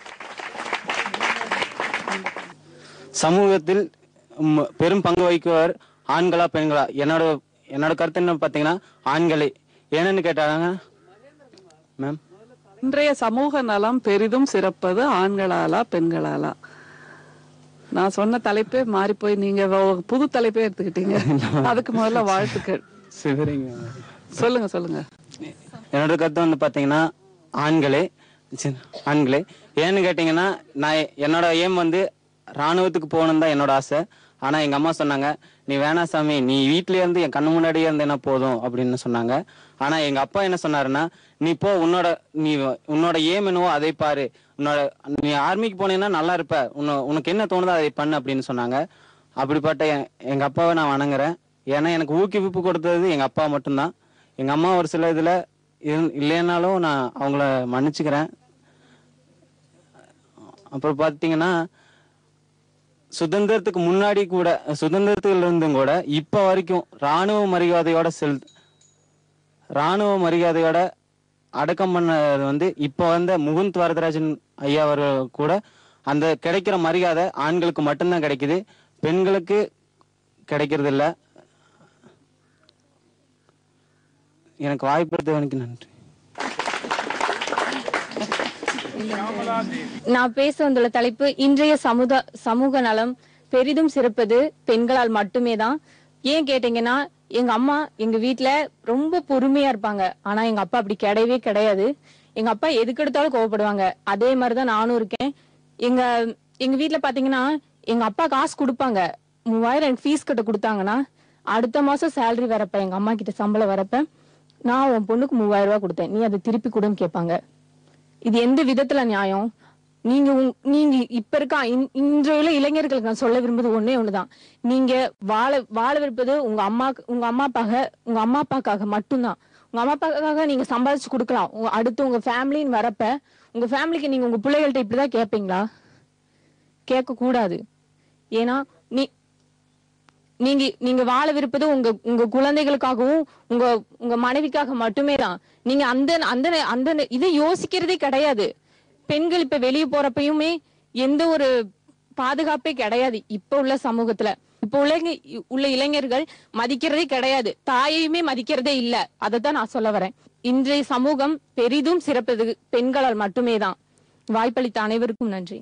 சமூகத்தில் ம், பெரும் பங்கு வகிப்பவர் ஆண்களா பெண்களா என்னோட என்னோட கருத்து என்ன பார்த்தீங்கன்னா ஆண்களே ஏன்னு கேட்டாங்க மேம் இன்றைய சமூக நலம் பெரிதும் சிறப்பது ஆண்களாலா பெண்களாலா நான் சொன்ன தலைப்பே மாறி போய் நீங்க வ- புது தலைப்பே எடுத்துக்கிட்டீங்க அதுக்கு முதல்ல வாழ்த்துக்கள் சரிங்க சொல்லுங்க சொல்லுங்க என்னோட கருத்து வந்து பார்த்தீங்கன்னா ஆண்களே சி- ஆண்களே ஏன்னு கேட்டிங்கன்னா நான் என்னோட ஏம் வந்து ராணுவத்துக்கு போகணும் தான் என்னோட ஆசை ஆனால் எங்கள் அம்மா சொன்னாங்க நீ வேணாம் சாமி நீ வீட்டிலே இருந்து என் கண்ணு முன்னாடியே இருந்தேன்னா போதும் அப்படின்னு சொன்னாங்க ஆனால் எங்கள் அப்பா என்ன சொன்னாருன்னா நீ போ உன்னோட நீ உன்னோட ஏம் என்னவோ அதை பாரு உன்னோட நீ ஆர்மிக்கு போனீங்கன்னா நல்லா இருப்ப உன்ன உனக்கு என்ன தோணுதோ அதை பண்ணு அப்படின்னு சொன்னாங்க அப்படிப்பட்ட எ- எங்க அப்பாவை நான் வணங்குறேன் ஏன்னா எனக்கு ஊக்குவிப்பு கொடுத்தது எங்க அப்பா மட்டும்தான் எங்க அம்மா ஒரு சில இதுல இரு- இல்லைன்னாலும் நான் அவங்கள மன்னிச்சுக்கிறேன் அப்புறம் பாத்தீங்கன்னா சுதந்திரத்துக்கு முன்னாடி கூட சுதந்திரத்துல இருந்தும் கூட இப்ப வரைக்கும் ராணுவ மரியாதையோட செல் ராணுவ மரியாதையோட அடக்கம் பண்ணது வந்து இப்ப வந்த முகுந்த் வரதராஜன் ஐயா அவர்கள் கூட அந்த கிடைக்கிற மரியாதை ஆண்களுக்கு மட்டும்தான் கிடைக்குது பெண்களுக்கு கிடைக்கிறது இல்ல எனக்கு வாய்ப்பு எடுத்தவனுக்கு நன்றி நான் பேச வந்துள்ள தலைப்பு இன்றைய சமுத சமூக நலம் பெரிதும் சிறப்பது பெண்களால் மட்டுமே தான் ஏன் கேட்டீங்கன்னா எங்க அம்மா எங்க வீட்ல ரொம்ப பொறுமையா இருப்பாங்க ஆனா எங்க அப்பா அப்படி கிடையவே கிடையாது எங்க அப்பா எதுக்கு எடுத்தாலும் கோவப்படுவாங்க அதே மாதிரிதான் நானும் இருக்கேன் எங்க எங்க வீட்ல பாத்தீங்கன்னா எங்க அப்பா காசு கொடுப்பாங்க மூவாயிரம் எனக்கு ஃபீஸ் கட்ட கொடுத்தாங்கன்னா அடுத்த மாசம் சேலரி வரப்ப எங்க அம்மா கிட்ட சம்பளம் வரப்ப நான் உன் பொண்ணுக்கு மூவாயிரம் ரூபாய் கொடுத்தேன் நீ அதை திருப்பி கொடுன்னு கேட்பாங்க இது எந்த விதத்துல நியாயம் நீங்க உங்- நீங்க இப்ப இருக்க இன்- இன்றைய இளைஞர்களுக்கு நான் சொல்ல விரும்புறது ஒண்ணே ஒண்ணுதான் நீங்க வாழ வாழ விருப்பது உங்க அம்மா உங்க அம்மா அப்பாக உங்க அம்மா அப்பாக்காக மட்டும்தான் உங்க அம்மா அப்பாக்காக நீங்க சம்பாதிச்சு கொடுக்கலாம் உங்க அடுத்து உங்க ஃபேமிலின்னு வரப்ப உங்க ஃபேமிலிக்கு நீங்க உங்க பிள்ளைகள்ட்ட இப்படிதான் கேட்பீங்களா கேட்க கூடாது ஏன்னா நீ நீங்க நீங்க வாழ விருப்பது உங்க உங்க குழந்தைகளுக்காகவும் உங்க உங்க மனைவிக்காக மட்டுமே தான் நீங்க அந்த அந்த அந்த இதை யோசிக்கிறதே கிடையாது பெண்கள் இப்ப வெளியே போறப்பயுமே எந்த ஒரு பாதுகாப்பே கிடையாது இப்ப உள்ள சமூகத்துல இப்ப உள்ள உள்ள இளைஞர்கள் மதிக்கிறதே கிடையாது தாயையுமே மதிக்கிறதே இல்ல தான் நான் சொல்ல வரேன் இன்றைய சமூகம் பெரிதும் சிறப்பது பெண்களால் மட்டுமே தான் வாய்ப்பளித்த அனைவருக்கும் நன்றி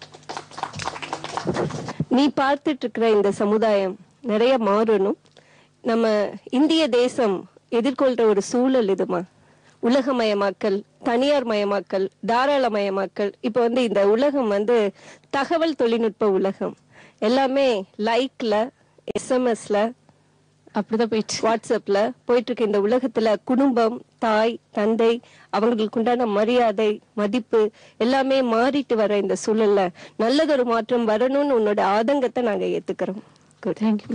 நீ பார்த்துட்டு இருக்கிற இந்த சமுதாயம் நிறைய மாறணும் நம்ம இந்திய தேசம் எதிர்கொள்ற ஒரு சூழல் இதுமா உலகமயமாக்கல் தனியார் மயமாக்கல் தாராளமயமாக்கல் இப்போ வந்து இந்த உலகம் வந்து தகவல் தொழில்நுட்ப உலகம் எல்லாமே லைக்ல எஸ்எம்எஸ்ல அப்படிதான் போயிட்டு வாட்ஸ்அப்ல போயிட்டு இருக்க இந்த உலகத்துல குடும்பம் தாய் தந்தை அவங்களுக்கு உண்டான மரியாதை மதிப்பு எல்லாமே மாறிட்டு வர இந்த சூழல்ல நல்லதொரு மாற்றம் வரணும்னு உன்னோட ஆதங்கத்தை நாங்க ஏத்துக்கிறோம் குட் தேங்க்யூ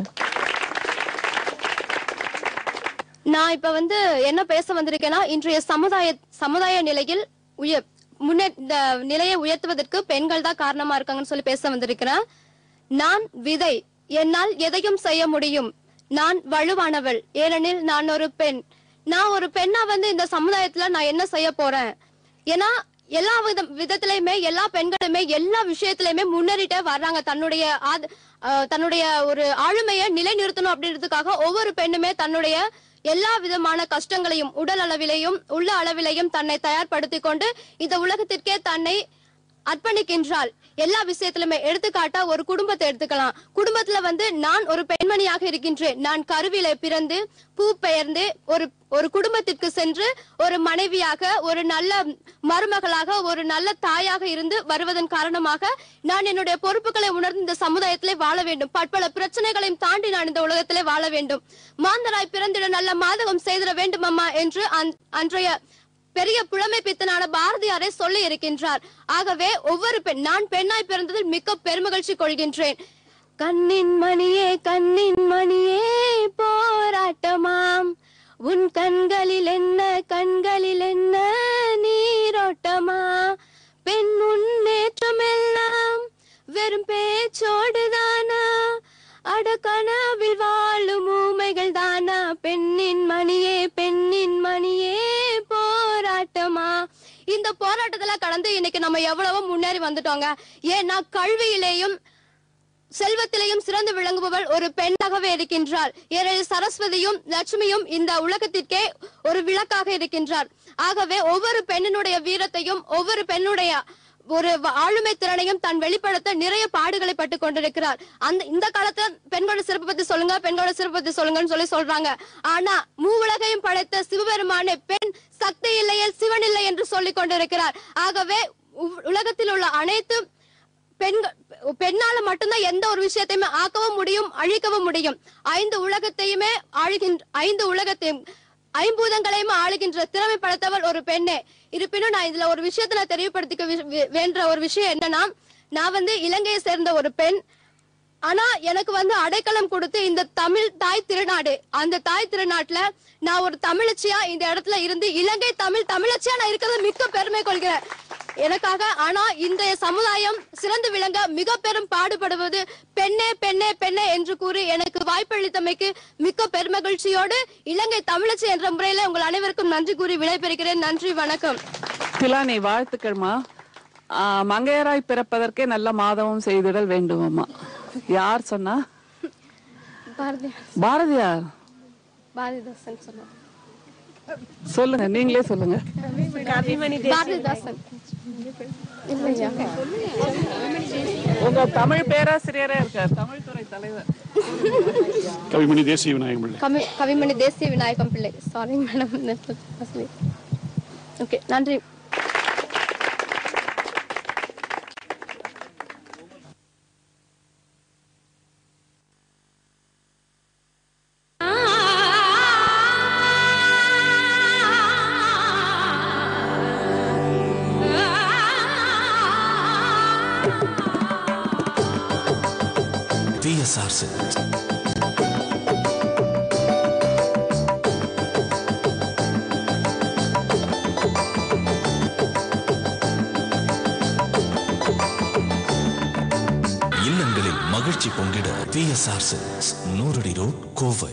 நான் இப்ப வந்து என்ன பேச வந்திருக்கேன்னா இன்றைய சமுதாய சமுதாய நிலையில் உய முன்னே இந்த நிலையை உயர்த்துவதற்கு பெண்கள் தான் காரணமா இருக்காங்கன்னு சொல்லி பேச வந்திருக்கிறேன் நான் விதை என்னால் எதையும் செய்ய முடியும் நான் வலுவானவள் ஏனெனில் நான் ஒரு பெண் நான் ஒரு பெண்ணா வந்து இந்த சமுதாயத்துல நான் என்ன செய்ய போறேன் ஏன்னா எல்லா வித விதத்திலயுமே எல்லா பெண்களுமே எல்லா விஷயத்திலயுமே முன்னேறிட்டே வர்றாங்க தன்னுடைய ஆத- அஹ் தன்னுடைய ஒரு ஆளுமையை நிலைநிறுத்தணும் அப்படின்றதுக்காக ஒவ்வொரு பெண்ணுமே தன்னுடைய எல்லா விதமான கஷ்டங்களையும் உடல் அளவிலையும் உள்ள அளவிலையும் தன்னை தயார்படுத்திக் கொண்டு இந்த உலகத்திற்கே தன்னை அர்ப்பணிக்கின்றாள் எல்லா விஷயத்திலுமே எடுத்துக்காட்டா ஒரு குடும்பத்தை எடுத்துக்கலாம் குடும்பத்துல வந்து நான் ஒரு பெண்மணியாக இருக்கின்றேன் நான் கருவிலே பிறந்து பூ பெயர்ந்து ஒரு ஒரு குடும்பத்திற்கு சென்று ஒரு மனைவியாக ஒரு நல்ல மருமகளாக ஒரு நல்ல தாயாக இருந்து வருவதன் காரணமாக நான் என்னுடைய பொறுப்புகளை உணர்ந்து இந்த சமுதாயத்திலே வாழ வேண்டும் பற்பல பிரச்சனைகளையும் தாண்டி நான் இந்த உலகத்திலே வாழ வேண்டும் மாந்தராய் பிறந்திட நல்ல மாதகம் செய்திட வேண்டும் அம்மா என்று அன்- அன்றைய பெரிய புலமை பித்தனான பாரதியாரை சொல்லி இருக்கின்றார் ஆகவே ஒவ்வொரு பெண் நான் பெண்ணாய் பிறந்ததில் மிக்க பெருமகிழ்ச்சி கொள்கின்றேன் கண்ணின் மணியே கண்ணின் மணியே போராட்டமாம் உன் கண்களில் என்ன கண்களில் என்ன நீரோட்டமா பெண் முன்னேற்றம் எல்லாம் வெறும் பேச்சோடுதானா அட கனவில் வாழும் ஊமைகள் தானா பெண்ணின் மணியே பெண்ணின் மணியே போராட்டமா இந்த போராட்டத்துல கடந்து இன்னைக்கு நம்ம எவ்வளவோ முன்னேறி வந்துட்டோங்க ஏன்னா கல்வியிலேயும் செல்வத்திலையும் சிறந்து விளங்குபவள் ஒரு பெண்ணாகவே இருக்கின்றாள் ஏனெனில் சரஸ்வதியும் லட்சுமியும் இந்த உலகத்திற்கே ஒரு விளக்காக இருக்கின்றார் ஆகவே ஒவ்வொரு பெண்ணினுடைய வீரத்தையும் ஒவ்வொரு பெண்ணுடைய ஒரு வ- ஆளுமை திறனையும் தான் வெளிப்படுத்த நிறைய பாடுகளை பட்டு கொண்டிருக்கிறார் அந்த இந்த காலத்துல பெண்களோட சிறப்பு பத்தி சொல்லுங்க பெண்களோட சிறப்பு பத்தி சொல்லுங்கன்னு சொல்லி சொல்றாங்க ஆனா மூவுலகையும் படைத்த சிவபெருமானே பெண் சக்தி இல்லையில் சிவன் இல்லை என்று சொல்லிக் கொண்டிருக்கிறார் ஆகவே உ- உலகத்தில் உள்ள அனைத்து பெண்கள் பெண்ணால மட்டும்தான் எந்த ஒரு விஷயத்தையுமே ஆக்கவும் முடியும் அழிக்கவும் முடியும் ஐந்து உலகத்தையுமே ஆளுகின்ற ஐந்து உலகத்தையும் ஐம்பூதங்களையும் ஆளுகின்ற திறமை படைத்தவள் ஒரு பெண்ணே இருப்பினும் நான் இதுல ஒரு விஷயத்தை நான் தெரியப்படுத்திக்க வி- வி- வேண்ட ஒரு விஷயம் என்னன்னா நான் வந்து இலங்கையை சேர்ந்த ஒரு பெண் ஆனா எனக்கு வந்து அடைக்கலம் கொடுத்து இந்த தமிழ் தாய் திருநாடு அந்த தாய் திருநாட்டுல நான் ஒரு தமிழச்சியா இந்த இடத்துல இருந்து இலங்கை தமிழ் தமிழச்சியா நான் இருக்கிறது மிக்க பெருமை கொள்கிறேன் எனக்காக ஆனா இன்றைய சமுதாயம் சிறந்து விளங்க மிக பெரும் பாடுபடுவது பெண்ணே பெண்ணே பெண்ணே என்று கூறி எனக்கு வாய்ப்பளித்தமைக்கு மிக்க பெருமகிழ்ச்சியோடு இலங்கை தமிழச்சி என்ற முறையில உங்கள் அனைவருக்கும் நன்றி கூறி விடைபெறுகிறேன் நன்றி வணக்கம் திலானி வாழ்த்துக்கள்மா ஆ, மங்கையராய் பிறப்பதற்கே நல்ல மாதவம் செய்திடல் வேண்டுமம்மா யார் சொன்னா பாரதியார் பாரதிதாசன் சொன்னார் சொல்லுங்க நீங்களே சொல்லுங்க பாரதிதாசன் இல்லையா உங்க தமிழ் பேராசிரியரே இருக்கார் தமிழ் துறை தலைவர் கவிமணி தேசிய விநாயகம் பிள்ளை கவி Kavimani Desiya Vinayagam Pillai sorry madam okay நன்றி பிஎஸ்ஆர் சில்க்ஸ் இல்லங்களில் மகிழ்ச்சி பொங்கிட பிஎஸ்ஆர் சில்க்ஸ் நூறடி ரோட் கோவை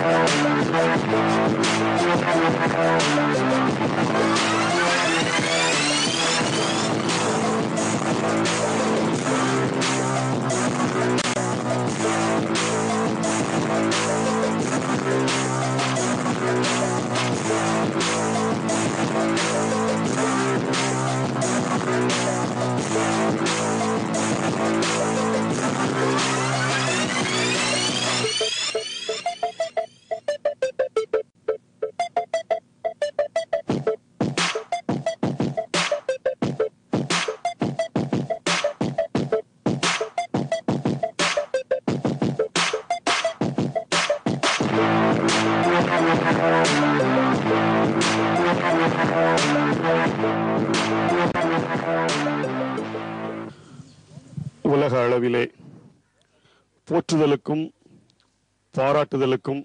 உலக அளவிலே போற்றுதலுக்கும் பாராட்டுதலுக்கும்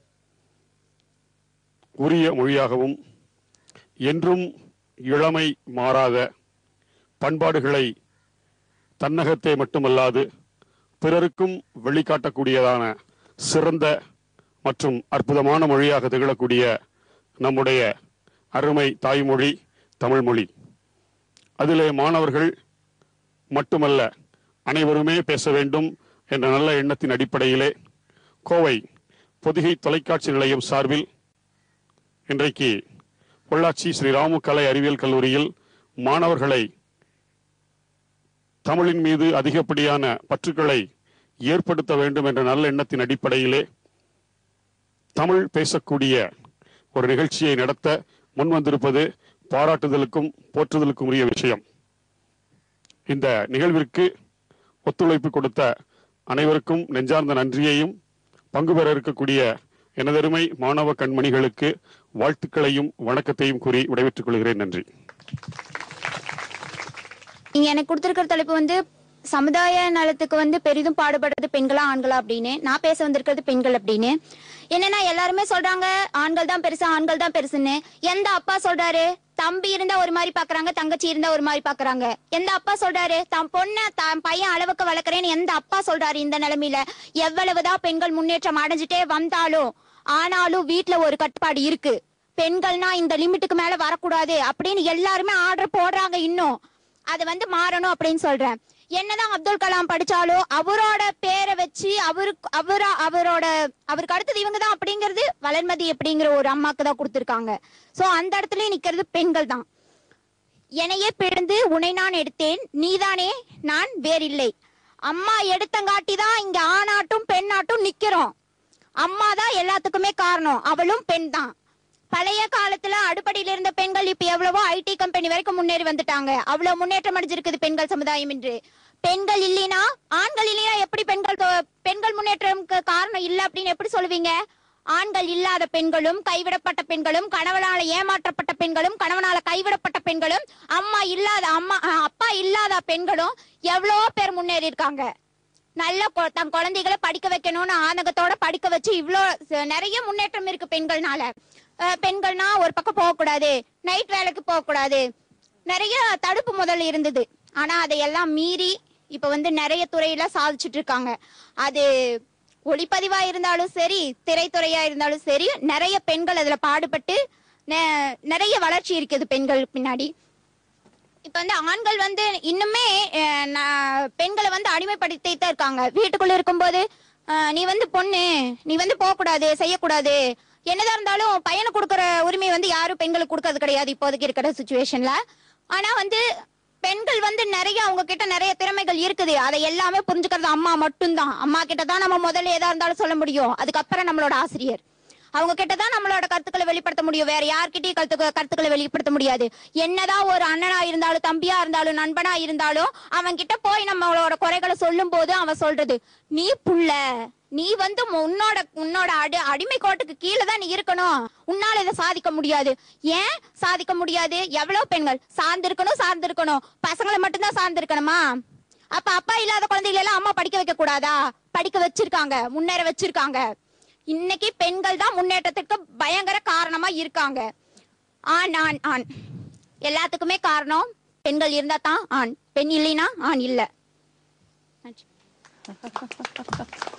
உரிய மொழியாகவும் என்றும் இளமை மாறாத பண்பாடுகளை தன்னகத்தே மட்டுமல்லாது பிறருக்கும் வெளிக்காட்டக்கூடியதான சிறந்த மற்றும் அற்புதமான மொழியாக திகழக்கூடிய நம்முடைய அருமை தாய்மொழி தமிழ்மொழி அதிலே மாணவர்கள் மட்டுமல்ல அனைவருமே பேச வேண்டும் என்ற நல்ல எண்ணத்தின் அடிப்படையிலே கோவை பொதிகை தொலைக்காட்சி நிலையம் சார்பில் இன்றைக்கு பொள்ளாச்சி ஸ்ரீ ராமு கலை அறிவியல் கல்லூரியில் மாணவர்களை தமிழின் மீது அதிகப்படியான பற்றுக்களை ஏற்படுத்த வேண்டும் என்ற நல்ல எண்ணத்தின் அடிப்படையிலே தமிழ் பேசக்கூடிய ஒரு நிகழ்ச்சியை நடத்த முன்வந்திருப்பது பாராட்டுதலுக்கும் போற்றுதலுக்கும் உரிய விஷயம் இந்த நிகழ்விற்கு ஒத்துழைப்பு கொடுத்த அனைவருக்கும் நெஞ்சார்ந்த நன்றியையும் பங்கு பெற இருக்கக்கூடிய எனதருமை மாணவ கண்மணிகளுக்கு வாழ்த்துக்களையும் வணக்கத்தையும் கூறி விடைபெற்றுக் கொள்கிறேன் நன்றி நீங்க எனக்கு கொடுத்திருக்கிற தலைப்பு வந்து சமுதாய நலத்துக்கு வந்து பெரிதும் பாடுபடுறது பெண்களா ஆண்களா அப்படின்னு நான் பேச வந்திருக்கிறது பெண்கள் அப்படின்னு என்னன்னா எல்லாருமே சொல்றாங்க ஆண்கள் தான் பெருசு ஆண்கள் தான் பெருசுன்னு எந்த அப்பா சொல்றாரு தம்பி இருந்தா ஒரு மாதிரி பாக்குறாங்க தங்கச்சி இருந்தா ஒரு மாதிரி பாக்குறாங்க எந்த அப்பா சொல்றாரு தான் பொண்ண தான் பையன் அளவுக்கு வளர்க்கறேன்னு எந்த அப்பா சொல்றாரு இந்த நிலைமையில எவ்வளவுதான் பெண்கள் முன்னேற்றம் அடைஞ்சிட்டே வந்தாலும் ஆனாலும் வீட்ல ஒரு கட்டுப்பாடு இருக்கு பெண்கள்னா இந்த லிமிட்டுக்கு மேல வரக்கூடாது அப்படின்னு எல்லாருமே ஆர்டர் போடுறாங்க இன்னும் அது வந்து மாறணும் அப்படின்னு சொல்றேன் என்னதான் அப்துல் கலாம் படிச்சாலும் அவரோட பேரை வச்சு அவருக்கு அவரா அவரோட அவருக்கு அடுத்தது இவங்க தான் அப்படிங்கிறது வளர்மதி அப்படிங்கிற ஒரு அம்மாக்கு தான் கொடுத்துருக்காங்க சோ அந்த இடத்துல நிக்கிறது பெண்கள் தான் என்னையே பிறந்து உன்னை நான் எடுத்தேன் நீதானே நான் வேறில்லை அம்மா எடுத்தங்காட்டி தான் இங்க ஆணாட்டும் பெண்ணாட்டும் நிக்கிறோம் அம்மா தான் எல்லாத்துக்குமே காரணம் அவளும் பெண் தான் பழைய காலத்துல அடுப்படியில இருந்த பெண்கள் இப்ப எவ்வளவோ ஐடி கம்பெனி வரைக்கும் முன்னேறி வந்துட்டாங்க அவ்வளவு முன்னேற்றம் அடைஞ்சிருக்குது பெண்கள் சமுதாயம் என்று பெண்கள் இல்லைனா ஆண்கள் இல்லைனா எப்படி பெண்கள் தொ- பெண்கள் முன்னேற்றம்க்கு காரணம் இல்ல அப்படின்னு எப்படி சொல்லுவீங்க ஆண்கள் இல்லாத பெண்களும் கைவிடப்பட்ட பெண்களும் கணவனால ஏமாற்றப்பட்ட பெண்களும் கணவனால கைவிடப்பட்ட பெண்களும் அம்மா இல்லாத அம்மா அஹ், அப்பா இல்லாத பெண்களும் எவ்வளவோ பேர் முன்னேறி இருக்காங்க நல்ல கொ- தன் குழந்தைகளை படிக்க வைக்கணும்னு ஆனகத்தோட படிக்க வச்சு இவ்ளோ ச- நிறைய முன்னேற்றம் இருக்கு பெண்கள்னால அஹ் பெண்கள்னா ஒரு பக்கம் போகக்கூடாது நைட் வேலைக்கு போகக்கூடாது நிறைய தடுப்பு முதல்ல இருந்தது ஆனா அதையெல்லாம் மீறி இப்ப வந்து நிறைய துறையில சாதிச்சுட்டு இருக்காங்க அது ஒளிப்பதிவா இருந்தாலும் சரி திரைத்துறையா இருந்தாலும் சரி நிறைய பெண்கள் அதுல பாடுபட்டு நெ- நிறைய வளர்ச்சி இருக்குது பெண்கள் பின்னாடி இப்ப வந்து ஆண்கள் வந்து இன்னுமே அஹ், நான் பெண்களை வந்து அடிமைப்படுத்திட்டு தான் இருக்காங்க வீட்டுக்குள்ள இருக்கும்போது அஹ், நீ வந்து பொண்ணு நீ வந்து போக கூடாது செய்யக்கூடாது என்னதான் இருந்தாலும் பையனுக்கு கொடுக்கற உரிமை வந்து யாரும் பெண்களுக்கு கொடுக்கறது கிடையாது இப்போதைக்கு இருக்கிற சுச்சுவேஷன்ல ஆனா வந்து பெண்கள் வந்து நிறைய அவங்க கிட்ட நிறைய திறமைகள் இருக்குது அதை எல்லாமே புரிஞ்சுக்கிறது அம்மா மட்டும்தான் அம்மா கிட்ட தான் நம்ம முதல்ல எதா இருந்தாலும் சொல்ல முடியும் அதுக்கப்புறம் நம்மளோட ஆசிரியர் அவங்க கிட்ட தான் நம்மளோட கருத்துக்களை வெளிப்படுத்த முடியும் வேற யார்கிட்டயும் கருத்து கருத்துக்களை வெளிப்படுத்த முடியாது என்னதான் ஒரு அண்ணனா இருந்தாலும் தம்பியா இருந்தாலும் நண்பனா இருந்தாலும் அவன் கிட்ட போய் நம்மளோட குறைகளை சொல்லும் போது அவன் சொல்றது நீ புள்ள நீ வந்து மு- உன்னோட உன்னோட அடி அடிமை கோட்டுக்கு கீழே தான் நீ இருக்கணும் உன்னால இதை சாதிக்க முடியாது ஏன் சாதிக்க முடியாது எவ்வளவு பெண்கள் சார்ந்து இருக்கணும் சார்ந்து இருக்கணும் பசங்களை மட்டும்தான் சார்ந்து இருக்கணுமா அப்ப அப்பா இல்லாத குழந்தைகளை எல்லாம் அம்மா படிக்க வைக்க கூடாதா படிக்க வச்சிருக்காங்க முன்னேற வச்சிருக்காங்க இன்னைக்கு பெண்கள் தான் முன்னேற்றத்துக்கு பயங்கர காரணமா இருக்காங்க ஆண் ஆண் ஆண் எல்லாத்துக்குமே காரணம் பெண்கள் இருந்தா தான் ஆண் பெண் இல்லைன்னா ஆண் இல்ல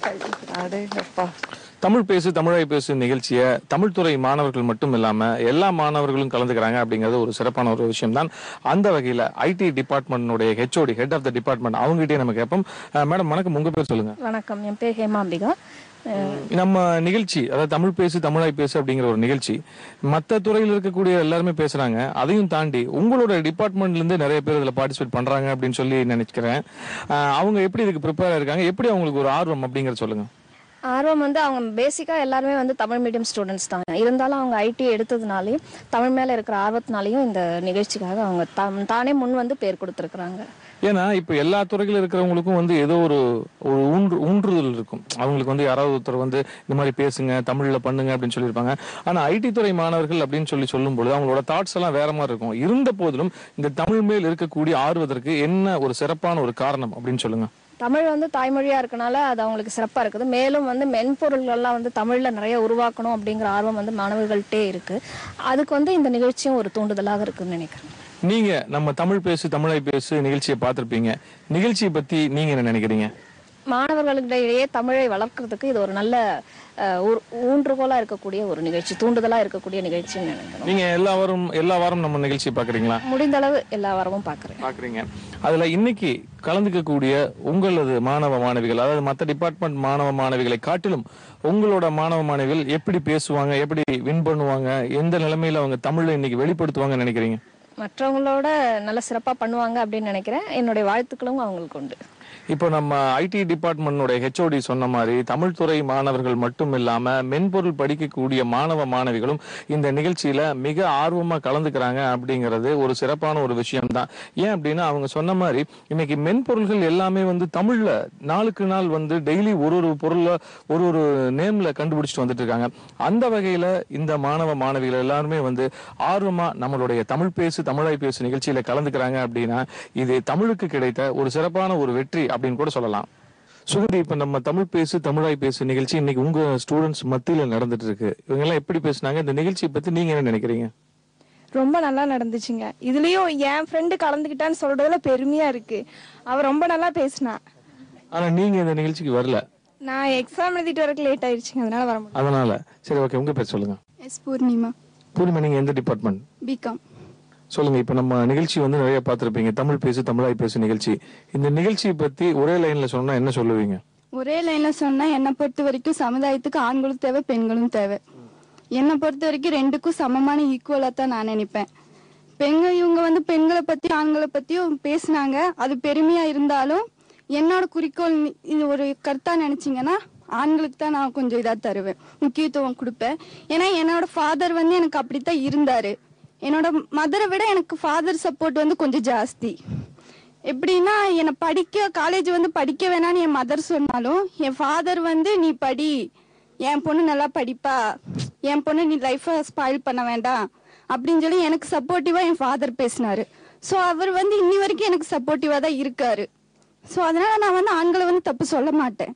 அடேங்கப்பா தமிழ் பேசு தமிழை பேசு நிகழ்ச்சியை தமிழ் துறை மாணவர்கள் மட்டும் இல்லாம எல்லா மாணவர்களும் கலந்துக்கிறாங்க அப்படிங்கிறது ஒரு சிறப்பான ஒரு விஷயம் தான் அந்த வகையில ஐடி டிபார்ட்மெண்ட்டுடைய HOD head of the department அவங்ககிட்டயே நம்ம கேட்போம் மேடம் வணக்கம் உங்க பேர் சொல்லுங்க வணக்கம் என் பேர் ஹேமாம்பிகா அஹ், நம்ம நிகழ்ச்சி அதாவது தமிழ் பேசு தமிழாய் பேசு அப்படிங்கிற ஒரு நிகழ்ச்சி மத்த துறையில் இருக்கக்கூடிய எல்லாருமே பேசுறாங்க அதையும் தாண்டி உங்களோட டிபார்ட்மெண்ட்ல இருந்து நிறைய பேர் இதுல பார்ட்டிசிபேட் பண்றாங்க அப்படின்னு சொல்லி நினைக்கிறேன் அஹ் அவங்க எப்படி இதுக்கு ப்ரிப்பேர் இருக்காங்க எப்படி அவங்களுக்கு ஒரு ஆர்வம் அப்படிங்கறத சொல்லுங்க ஆர்வம் வந்து அவங்க பேசிக்காக எல்லாருமே வந்து தமிழ் மீடியம் ஸ்டூடெண்ட்ஸ் தான் இருந்தாலும் அவங்க ஐடி எடுத்ததுனாலையும் தமிழ் மேலே இருக்கிற ஆர்வத்தினாலையும் இந்த நிகழ்ச்சிக்காக அவங்க தம் தானே முன் வந்து பேர் கொடுத்துருக்குறாங்க ஏன்னா இப்ப எல்லா துறையில இருக்கிறவங்களுக்கும் வந்து ஏதோ ஒரு ஒரு ஊன்று ஊன்றுதல் இருக்கும் அவங்களுக்கு வந்து யாராவது ஒருத்தர் வந்து இந்த மாதிரி பேசுங்க தமிழ்ல பண்ணுங்க அப்படின்னு சொல்லியிருப்பாங்க ஆனா ஐடி துறை மாணவர்கள் அப்படின்னு சொல்லி சொல்லும்போது அவங்களோட தாட்ஸ் எல்லாம் வேற மாதிரி இருக்கும் இருந்த போதிலும் இந்த தமிழ் மேல் இருக்கக்கூடிய ஆர்வதற்கு என்ன ஒரு சிறப்பான ஒரு காரணம் அப்படின்னு சொல்லுங்க தமிழ் வந்து தாய்மொழியாக இருக்கனால அது அவங்களுக்கு சிறப்பாக இருக்குது மேலும் வந்து மென்பொருள்கள்லாம் வந்து தமிழில் நிறைய உருவாக்கணும் அப்படிங்கிற ஆர்வம் வந்து மாணவர்கள்ட்டே இருக்குது அதுக்கு வந்து இந்த நிகழ்ச்சியும் ஒரு தூண்டுதலாக இருக்குன்னு நினைக்கிறேன் நீங்க நம்ம தமிழ் பேசு தமிழை பேசு நிகழ்ச்சியை பார்த்திருப்பீங்க நிகழ்ச்சியை பத்தி நீங்க என்ன நினைக்கிறீங்க மாணவர்களிடையே தமிழை வளர்க்கறதுக்கு இது ஒரு நல்ல அஹ், ஊர்- ஊன்றுகோலா இருக்கக்கூடிய ஒரு நிகழ்ச்சி தூண்டுதலா இருக்கக்கூடிய நிகழ்ச்சின்னு நினைக்கிறேன் நீங்க எல்லா வாரம் எல்லா வாரம் நம்ம நிகழ்ச்சியை பாக்குறீங்களா முடிந்த அளவு எல்லா வாரமும் பார்க்குறேன் பாக்குறீங்க அதுல இன்னைக்கு கலந்துக்கக்கூடிய உங்களது மாணவ மாணவிகள் அதாவது மத்த டிபார்ட்மெண்ட் மாணவ மாணவிகளை காட்டிலும் உங்களோட மாணவ மாணவிகள் எப்படி பேசுவாங்க எப்படி வின் பண்ணுவாங்க எந்த நிலைமையில அவங்க தமிழ்ல இன்னைக்கு வெளிப்படுத்துவாங்கன்னு நினைக்கிறீங்க மற்றவங்களோட நல்ல சிறப்பா பண்ணுவாங்க அப்படின்னு நினைக்கிறேன் என்னுடைய வாழ்த்துக்களும் அவங்களுக்கு உண்டு இப்போ நம்ம ஐடி டிபார்ட்மெண்டோட ஹெச்ஓடி சொன்ன மாதிரி தமிழ் துறை மாணவர்கள் மட்டும் இல்லாம மென்பொருள் படிக்கக்கூடிய மாணவ மாணவிகளும் இந்த நிகழ்ச்சியில மிக ஆர்வமா கலந்துக்கிறாங்க அப்படிங்கிறது ஒரு சிறப்பான ஒரு விஷயம் தான் ஏன் அப்படின்னா அவங்க சொன்ன மாதிரி இன்னைக்கு மென்பொருள்கள் எல்லாமே வந்து தமிழ்ல நாளுக்கு நாள் வந்து டெய்லி ஒரு ஒரு பொருளை ஒரு ஒரு நேம்ல கண்டுபிடிச்சிட்டு வந்துட்டு இருக்காங்க அந்த வகையில இந்த மாணவ மாணவிகள் எல்லாருமே வந்து ஆர்வமா நம்மளுடைய தமிழ் பேசு தமிழாய் பேசு நிகழ்ச்சியில கலந்துக்கிறாங்க அப்படின்னா இது தமிழுக்கு கிடைத்த ஒரு சிறப்பான ஒரு வெற்றி அப்படின்னு கூட சொல்லலாம் சுகந்தி இப்ப நம்ம தமிழ் பேசு தமிழாய் பேசு நிகழ்ச்சி இன்னைக்கு உங்க ஸ்டூடெண்ட்ஸ் மத்தியில நடந்துட்டு இருக்கு இவங்க எல்லாம் எப்படி பேசுனாங்க இந்த நிகழ்ச்சியை பத்தி நீங்க என்ன நினைக்கிறீங்க ரொம்ப நல்லா நடந்துச்சுங்க இதுலயும் என் ஃப்ரெண்டு கலந்துக்கிட்டான்னு சொல்றதுல பெருமையா இருக்கு அவ ரொம்ப நல்லா பேசினா ஆனா நீங்க இந்த நிகழ்ச்சிக்கு வரல நான் எக்ஸாம் எழுதிட்டு வரக்கு லேட் ஆயிடுச்சுங்க அதனால வர முடியல அதனால சரி ஓகே உங்க பேர் சொல்லுங்க எஸ் பூர்ணிமா பூர்ணிமா நீங்க எந்த டிபார்ட்மெண்ட் பிகாம் சொல்லுங்க இப்ப நம்ம நிகழ்ச்சி வந்து நிறைய பார்த்திருப்பீங்க தமிழ் பேசு தமிழாய் பேசு நிகழ்ச்சி இந்த நிகழ்ச்சியை பத்தி ஒரே லைன்ல சொன்னா என்ன சொல்லுவீங்க ஒரே லைன்ல சொன்னா என்னை பொறுத்த வரைக்கும் சமுதாயத்துக்கு ஆண்களும் தேவை பெண்களும் தேவை என்னை பொறுத்த வரைக்கும் ரெண்டுக்கும் சமமான ஈக்குவலா தான் நான் நினைப்பேன் பெண்கள் இவங்க வந்து பெண்களை பத்தி ஆண்களை பத்தியும் பேசுனாங்க அது பெருமையா இருந்தாலும் என்னோட குறிக்கோள் நி- இது ஒரு கருத்தா நினைச்சீங்கன்னா ஆண்களுக்கு தான் நான் கொஞ்சம் இதா தருவேன் முக்கியத்துவம் கொடுப்பேன் ஏன்னா என்னோட ஃபாதர் வந்து எனக்கு அப்படித்தான் இருந்தாரு என்னோட மதரை விட எனக்கு ஃபாதர் சப்போர்ட் வந்து கொஞ்சம் ஜாஸ்தி எப்படின்னா என்னை படிக்க காலேஜ் வந்து படிக்க வேணாம்னு என் மதர் சொன்னாலும் என் ஃபாதர் வந்து நீ படி என் பொண்ணு நல்லா படிப்பா என் பொண்ணு நீ லைஃபை ஸ்பாயில் பண்ண வேண்டாம் அப்படின்னு சொல்லி எனக்கு சப்போர்ட்டிவா என் ஃபாதர் பேசினாரு ஸோ அவர் வந்து இன்னி வரைக்கும் எனக்கு சப்போர்ட்டிவா தான் இருக்காரு ஸோ அதனால நான் வந்து ஆண்களை வந்து தப்பு சொல்ல மாட்டேன்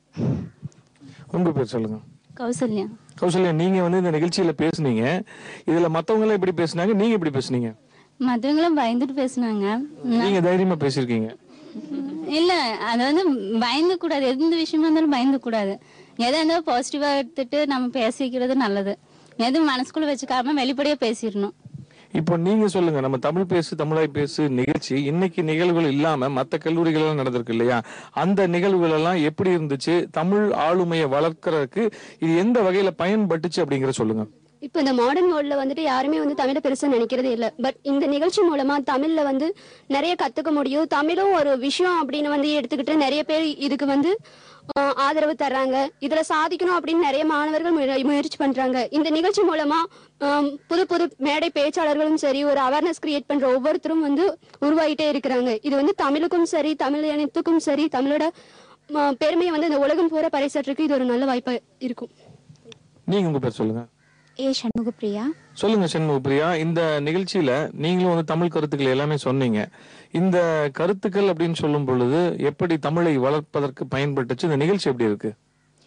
உங்க பேர் சொல்லுங்க கௌசல்யா கௌசல்யா நீங்க வந்து இந்த நிகழ்ச்சியில பேசுனீங்க இதுல மத்தவங்க எல்லாம் எப்படி பேசுனாங்க நீங்க எப்படி பேசுனீங்க மற்றவங்களும் பயந்துட்டு பேசுனாங்க நீங்க தைரியமா பேசிருக்கீங்க இல்ல அது வந்து பயந்து கூடாது எந்த விஷயமா இருந்தாலும் பயந்து கூடாது எதா இருந்தாலும் பாசிட்டிவா எடுத்துட்டு நம்ம பேசிக்கிறது நல்லது எதுவும் மனசுக்குள்ள வச்சுக்காம வெளிப்படையா பேசிடணும் இப்போ நீங்க சொல்லுங்க நம்ம தமிழ் பேசு தமிழாய் பேசு நிகழ்ச்சி இன்னைக்கு நிகழ்வுகள் இல்லாம மத்த கல்லூரிகள் எல்லாம் நடந்திருக்கு இல்லையா அந்த நிகழ்வுகள் எல்லாம் எப்படி இருந்துச்சு தமிழ் ஆளுமையை வளர்க்கறதுக்கு இது எந்த வகையில பயன்பட்டுச்சு அப்படிங்கறத சொல்லுங்க இப்போ இந்த மாடர்ன் வேர்ல்ட்ல வந்துட்டு யாருமே வந்து தமிழை பெருசா நினைக்கிறதே இல்ல பட் இந்த நிகழ்ச்சி மூலமா தமிழ்ல வந்து நிறைய கத்துக்க முடியும் தமிழும் ஒரு விஷயம் அப்படின்னு வந்து எடுத்துக்கிட்டு நிறைய பேர் இதுக்கு வந்து ஆஹ், ஆதரவு தர்றாங்க இதுல சாதிக்கணும் அப்படின்னு நிறைய மாணவர்கள் முய- முயற்சி பண்றாங்க இந்த நிகழ்ச்சி மூலமா ஆம், புது புது மேடை பேச்சாளர்களும் சரி ஒரு அவேர்னஸ் கிரியேட் பண்ற ஒவ்வொருத்தரும் வந்து உருவாகிட்டே இருக்கிறாங்க இது வந்து தமிழுக்கும் சரி தமிழ் இனத்துக்கும் சரி தமிழோட ஆஹ், பெருமையை வந்து இந்த உலகம் பூரா பறைசாற்றுக்கு இது ஒரு நல்ல வாய்ப்பா இருக்கும் நீங்க உங்க பேர் சொல்லுங்க ஏ சண்முகப்பிரியா சொல்லுங்க சண்முக பிரியா இந்த நிகழ்ச்சியில நீங்களும் வந்து தமிழ் கருத்துக்கள் எல்லாமே சொன்னீங்க இந்த கருத்துக்கள் அப்படின்னு சொல்லும் பொழுது எப்படி தமிழை வளர்ப்பதற்கு பயன்பட்டுச்சு இந்த நிகழ்ச்சி எப்படி இருக்கு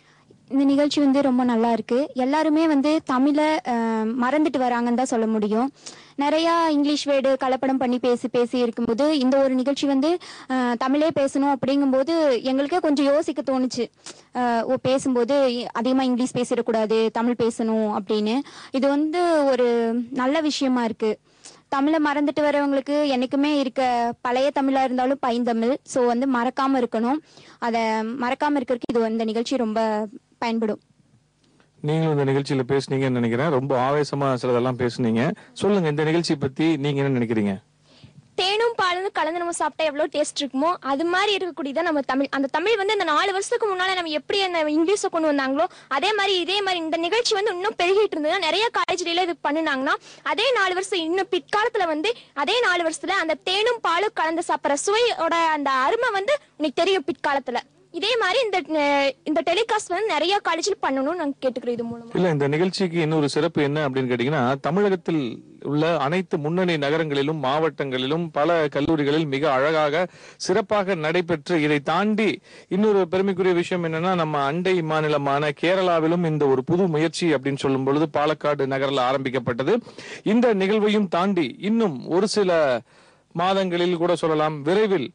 இந்த நிகழ்ச்சி வந்து ரொம்ப நல்லா இருக்கு எல்லாருமே வந்து தமிழை அஹ், மறந்துட்டு வராங்கன்னு தான் சொல்ல முடியும் நிறையா இங்கிலீஷ் வேர்டு கலப்படம் பண்ணி பேசி பேசி இருக்கும்போது இந்த ஒரு நிகழ்ச்சி வந்து அஹ், தமிழே பேசணும் அப்படிங்கும்போது எங்களுக்கே கொஞ்சம் யோசிக்க தோணுச்சு அஹ், ஓ பேசும்போது அதிகமாக இங்கிலீஷ் பேசிடக்கூடாது தமிழ் பேசணும் அப்படின்னு இது வந்து ஒரு நல்ல விஷயமா இருக்கு தமிழை மறந்துட்டு வரவங்களுக்கு என்னைக்குமே இருக்க பழைய தமிழா இருந்தாலும் பைந்தமிழ் ஸோ வந்து மறக்காம இருக்கணும் அதை மறக்காம இருக்கிறதுக்கு இது இந்த நிகழ்ச்சி ரொம்ப பயன்படும் நீங்களும் இந்த நிகழ்ச்சியில பேசுனீங்கன்னு நினைக்கிறேன் ரொம்ப ஆவேசமா சிலதெல்லாம் பேசுனீங்க சொல்லுங்க இந்த நிகழ்ச்சி பத்தி நீங்க என்ன நினைக்கிறீங்க தேனும் பாலும் கலந்து நம்ம சாப்பிட்டா எவ்வளவு டேஸ்ட் இருக்குமோ அது மாதிரி இருக்கக்கூடியதான் நம்ம தமிழ் அந்த தமிழ் வந்து இந்த நாலு வருஷத்துக்கு முன்னால நம்ம எப்படி அந்த இங்கிலீஷை கொண்டு வந்தாங்களோ அதே மாதிரி இதே மாதிரி இந்த நிகழ்ச்சி வந்து இன்னும் பெருகிட்டு இருந்ததுன்னா நிறைய காலேஜ்ல இது பண்ணுனாங்கன்னா அதே நாலு வருஷம் இன்னும் பிற்காலத்துல வந்து அதே நாலு வருஷத்துல அந்த தேனும் பாலும் கலந்து சாப்பிட்ற சுவையோட அந்த அருமை வந்து உனக்கு தெரியும் பிற்காலத்துல இதே மாதிரி இந்த அஹ், இந்த டெலிகாஸ்ட் வந்து நிறைய காலேஜில் பண்ணணும்னு நாங்க கேட்டுக்கிறோம் இது மூலமா இல்ல இந்த நிகழ்ச்சிக்கு இன்னொரு சிறப்பு என்ன அப்படின்னு கேட்டீங்கன்னா தமிழகத்தில் உள்ள அனைத்து முன்னணி நகரங்களிலும் மாவட்டங்களிலும் பல கல்லூரிகளில் மிக அழகாக சிறப்பாக நடைபெற்று இதை தாண்டி இன்னொரு பெருமைக்குரிய விஷயம் என்னன்னா நம்ம அண்டை மாநிலமான கேரளாவிலும் இந்த ஒரு புது முயற்சி அப்படின்னு சொல்லும் பொழுது பாலக்காடு நகரில் ஆரம்பிக்கப்பட்டது இந்த நிகழ்வையும் தாண்டி இன்னும் ஒரு சில மாதங்களில் கூட சொல்லலாம் விரைவில்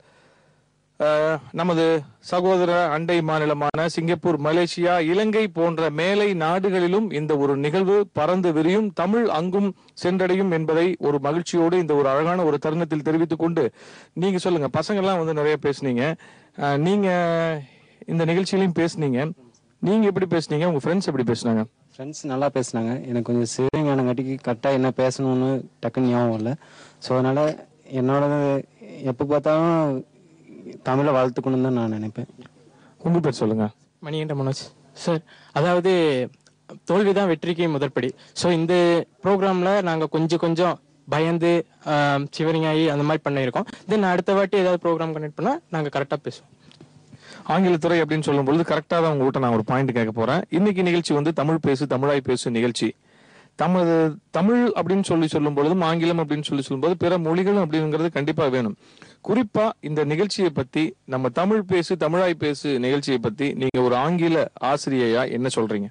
அஹ், நமது சகோதர அண்டை மாநிலமான சிங்கப்பூர் மலேசியா இலங்கை போன்ற மேலை நாடுகளிலும் இந்த ஒரு நிகழ்வு பறந்து விரியும் தமிழ் அங்கும் சென்றடையும் என்பதை ஒரு மகிழ்ச்சியோடு இந்த ஒரு அழகான ஒரு தருணத்தில் தெரிவித்துக் கொண்டு நீங்க சொல்லுங்க பசங்க எல்லாம் வந்து நிறைய பேசுனீங்க அஹ், நீங்க இந்த நிகழ்ச்சியிலையும் பேசுனீங்க நீங்க எப்படி பேசுனீங்க உங்க ஃப்ரெண்ட்ஸ் எப்படி பேசுனாங்க ஃப்ரெண்ட்ஸ் நல்லா பேசுனாங்க எனக்கு கொஞ்சம் சிவஞானங்காட்டிக்கு கரெக்டாக என்ன பேசணும்னு டக்குன்னு ஞாபகம் இல்லை ஸோ அதனால் என்னோட எப்போ பார்த்தாலும் தமிழை வளர்த்துக்கணும்னு தான் நான் நினைப்பேன் உங்க பேர் சொல்லுங்க மணிகண்ட மனோஜ் சார் அதாவது தோல்வி தான் வெற்றிக்கு முதற்படி ஸோ இந்த ப்ரோக்ராமில் நாங்கள் கொஞ்சம் கொஞ்சம் பயந்து ஆம், சிவரிங்காயி அந்த மாதிரி பண்ணியிருக்கோம் தென் அடுத்த வாட்டி ஏதாவது ப்ரோக்ராம் கனெக்ட் பண்ணால் நாங்கள் கரெக்டாக பேசுவோம் ஆங்கிலத்துறை அப்படின்னு சொல்லும் பொழுது கரெக்டா தான் உங்ககிட்ட நான் ஒரு பாயிண்ட் கேட்க போறேன் இன்னைக்கு நிகழ்ச்சி வந்து தமிழ் பேசு தமிழாய் பேசு நிகழ்ச்சி தமிழ் தமிழ் அப்படின்னு சொல்லி சொல்லும் பொழுதும் ஆங்கிலம் அப்படின்னு சொல்லி சொல்லும்போது பிற மொழிகளும் அப்படிங்கிறது கண்டிப்பா வேணும் குறிப்பா இந்த நிகழ்ச்சியை பத்தி நம்ம தமிழ் பேசு தமிழாய் பேசு நிகழ்ச்சியை பத்தி நீங்க ஒரு ஆங்கில ஆசிரியையா என்ன சொல்றீங்க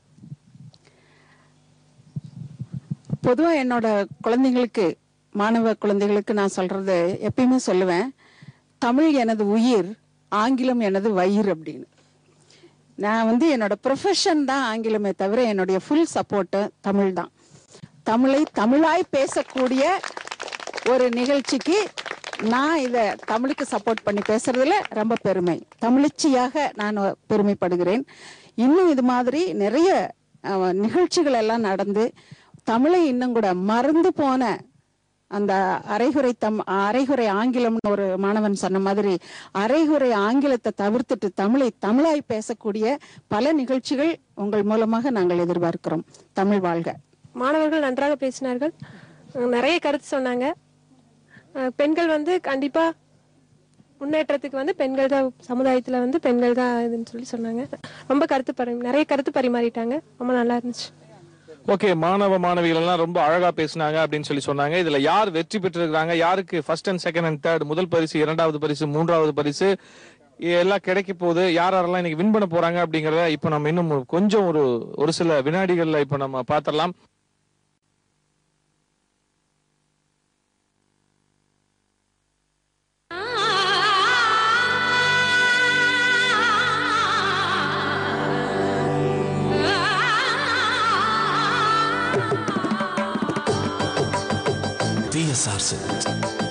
பொதுவா என்னோட குழந்தைங்களுக்கு மாணவ குழந்தைகளுக்கு நான் சொல்றது எப்பயுமே சொல்லுவேன் தமிழ் எனது உயிர் ஆங்கிலம் எனது வயிறு அப்படின்னு நான் வந்து என்னோட ப்ரொஃபஷன் தான் ஆங்கிலமே தவிர என்னுடைய ஃபுல் சப்போர்ட்டு தமிழ் தான் தமிழை தமிழாய் பேசக்கூடிய ஒரு நிகழ்ச்சிக்கு நான் இதை தமிழுக்கு சப்போர்ட் பண்ணி பேசுறதுல ரொம்ப பெருமை தமிழச்சியாக நான் பெருமைப்படுகிறேன் இன்னும் இது மாதிரி நிறைய அஹ், நிகழ்ச்சிகள் எல்லாம் நடந்து தமிழை இன்னும் கூட மறந்து போன அந்த அரைகுறை தம் அரைகுறை ஆங்கிலம்னு ஒரு மாணவன் சொன்ன மாதிரி அரைகுறை ஆங்கிலத்தை தவிர்த்துட்டு தமிழை தமிழாய் பேசக்கூடிய பல நிகழ்ச்சிகள் உங்கள் மூலமாக நாங்கள் எதிர்பார்க்கிறோம் தமிழ் வாழ்க மாணவர்கள் நன்றாக பேசினார்கள் அஹ் நிறைய கருத்து சொன்னாங்க அஹ் பெண்கள் வந்து கண்டிப்பா முன்னேற்றத்துக்கு வந்து பெண்கள் தான் சமுதாயத்துல வந்து பெண்கள் தான் இதுன்னு சொல்லி சொன்னாங்க ரொம்ப கருத்து பரி நிறைய கருத்து பரிமாறிட்டாங்க ரொம்ப நல்லா இருந்துச்சு ஓகே மாணவ மாணவிகள் எல்லாம் ரொம்ப அழகா பேசுனாங்க அப்படின்னு சொல்லி சொன்னாங்க இதுல யார் வெற்றி பெற்றிருக்காங்க யாருக்கு first and second and third முதல் பரிசு இரண்டாவது பரிசு மூன்றாவது பரிசு எல்லாம் கிடைக்க போகுது யார் யாரெல்லாம் இன்னைக்கு வின் பண்ண போறாங்க அப்படிங்கறத இப்ப நம்ம இன்னும் கொஞ்சம் ஒரு ஒரு சில வினாடிகள்ல இப்ப நம்ம பாத்திரலாம் TSR Silks.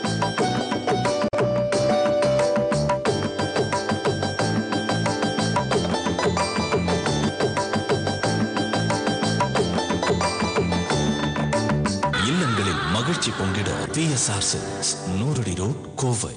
இல்லங்களில் மகிழ்ச்சி பொங்கிட TSR Silks நூறடி ரோட் கோவை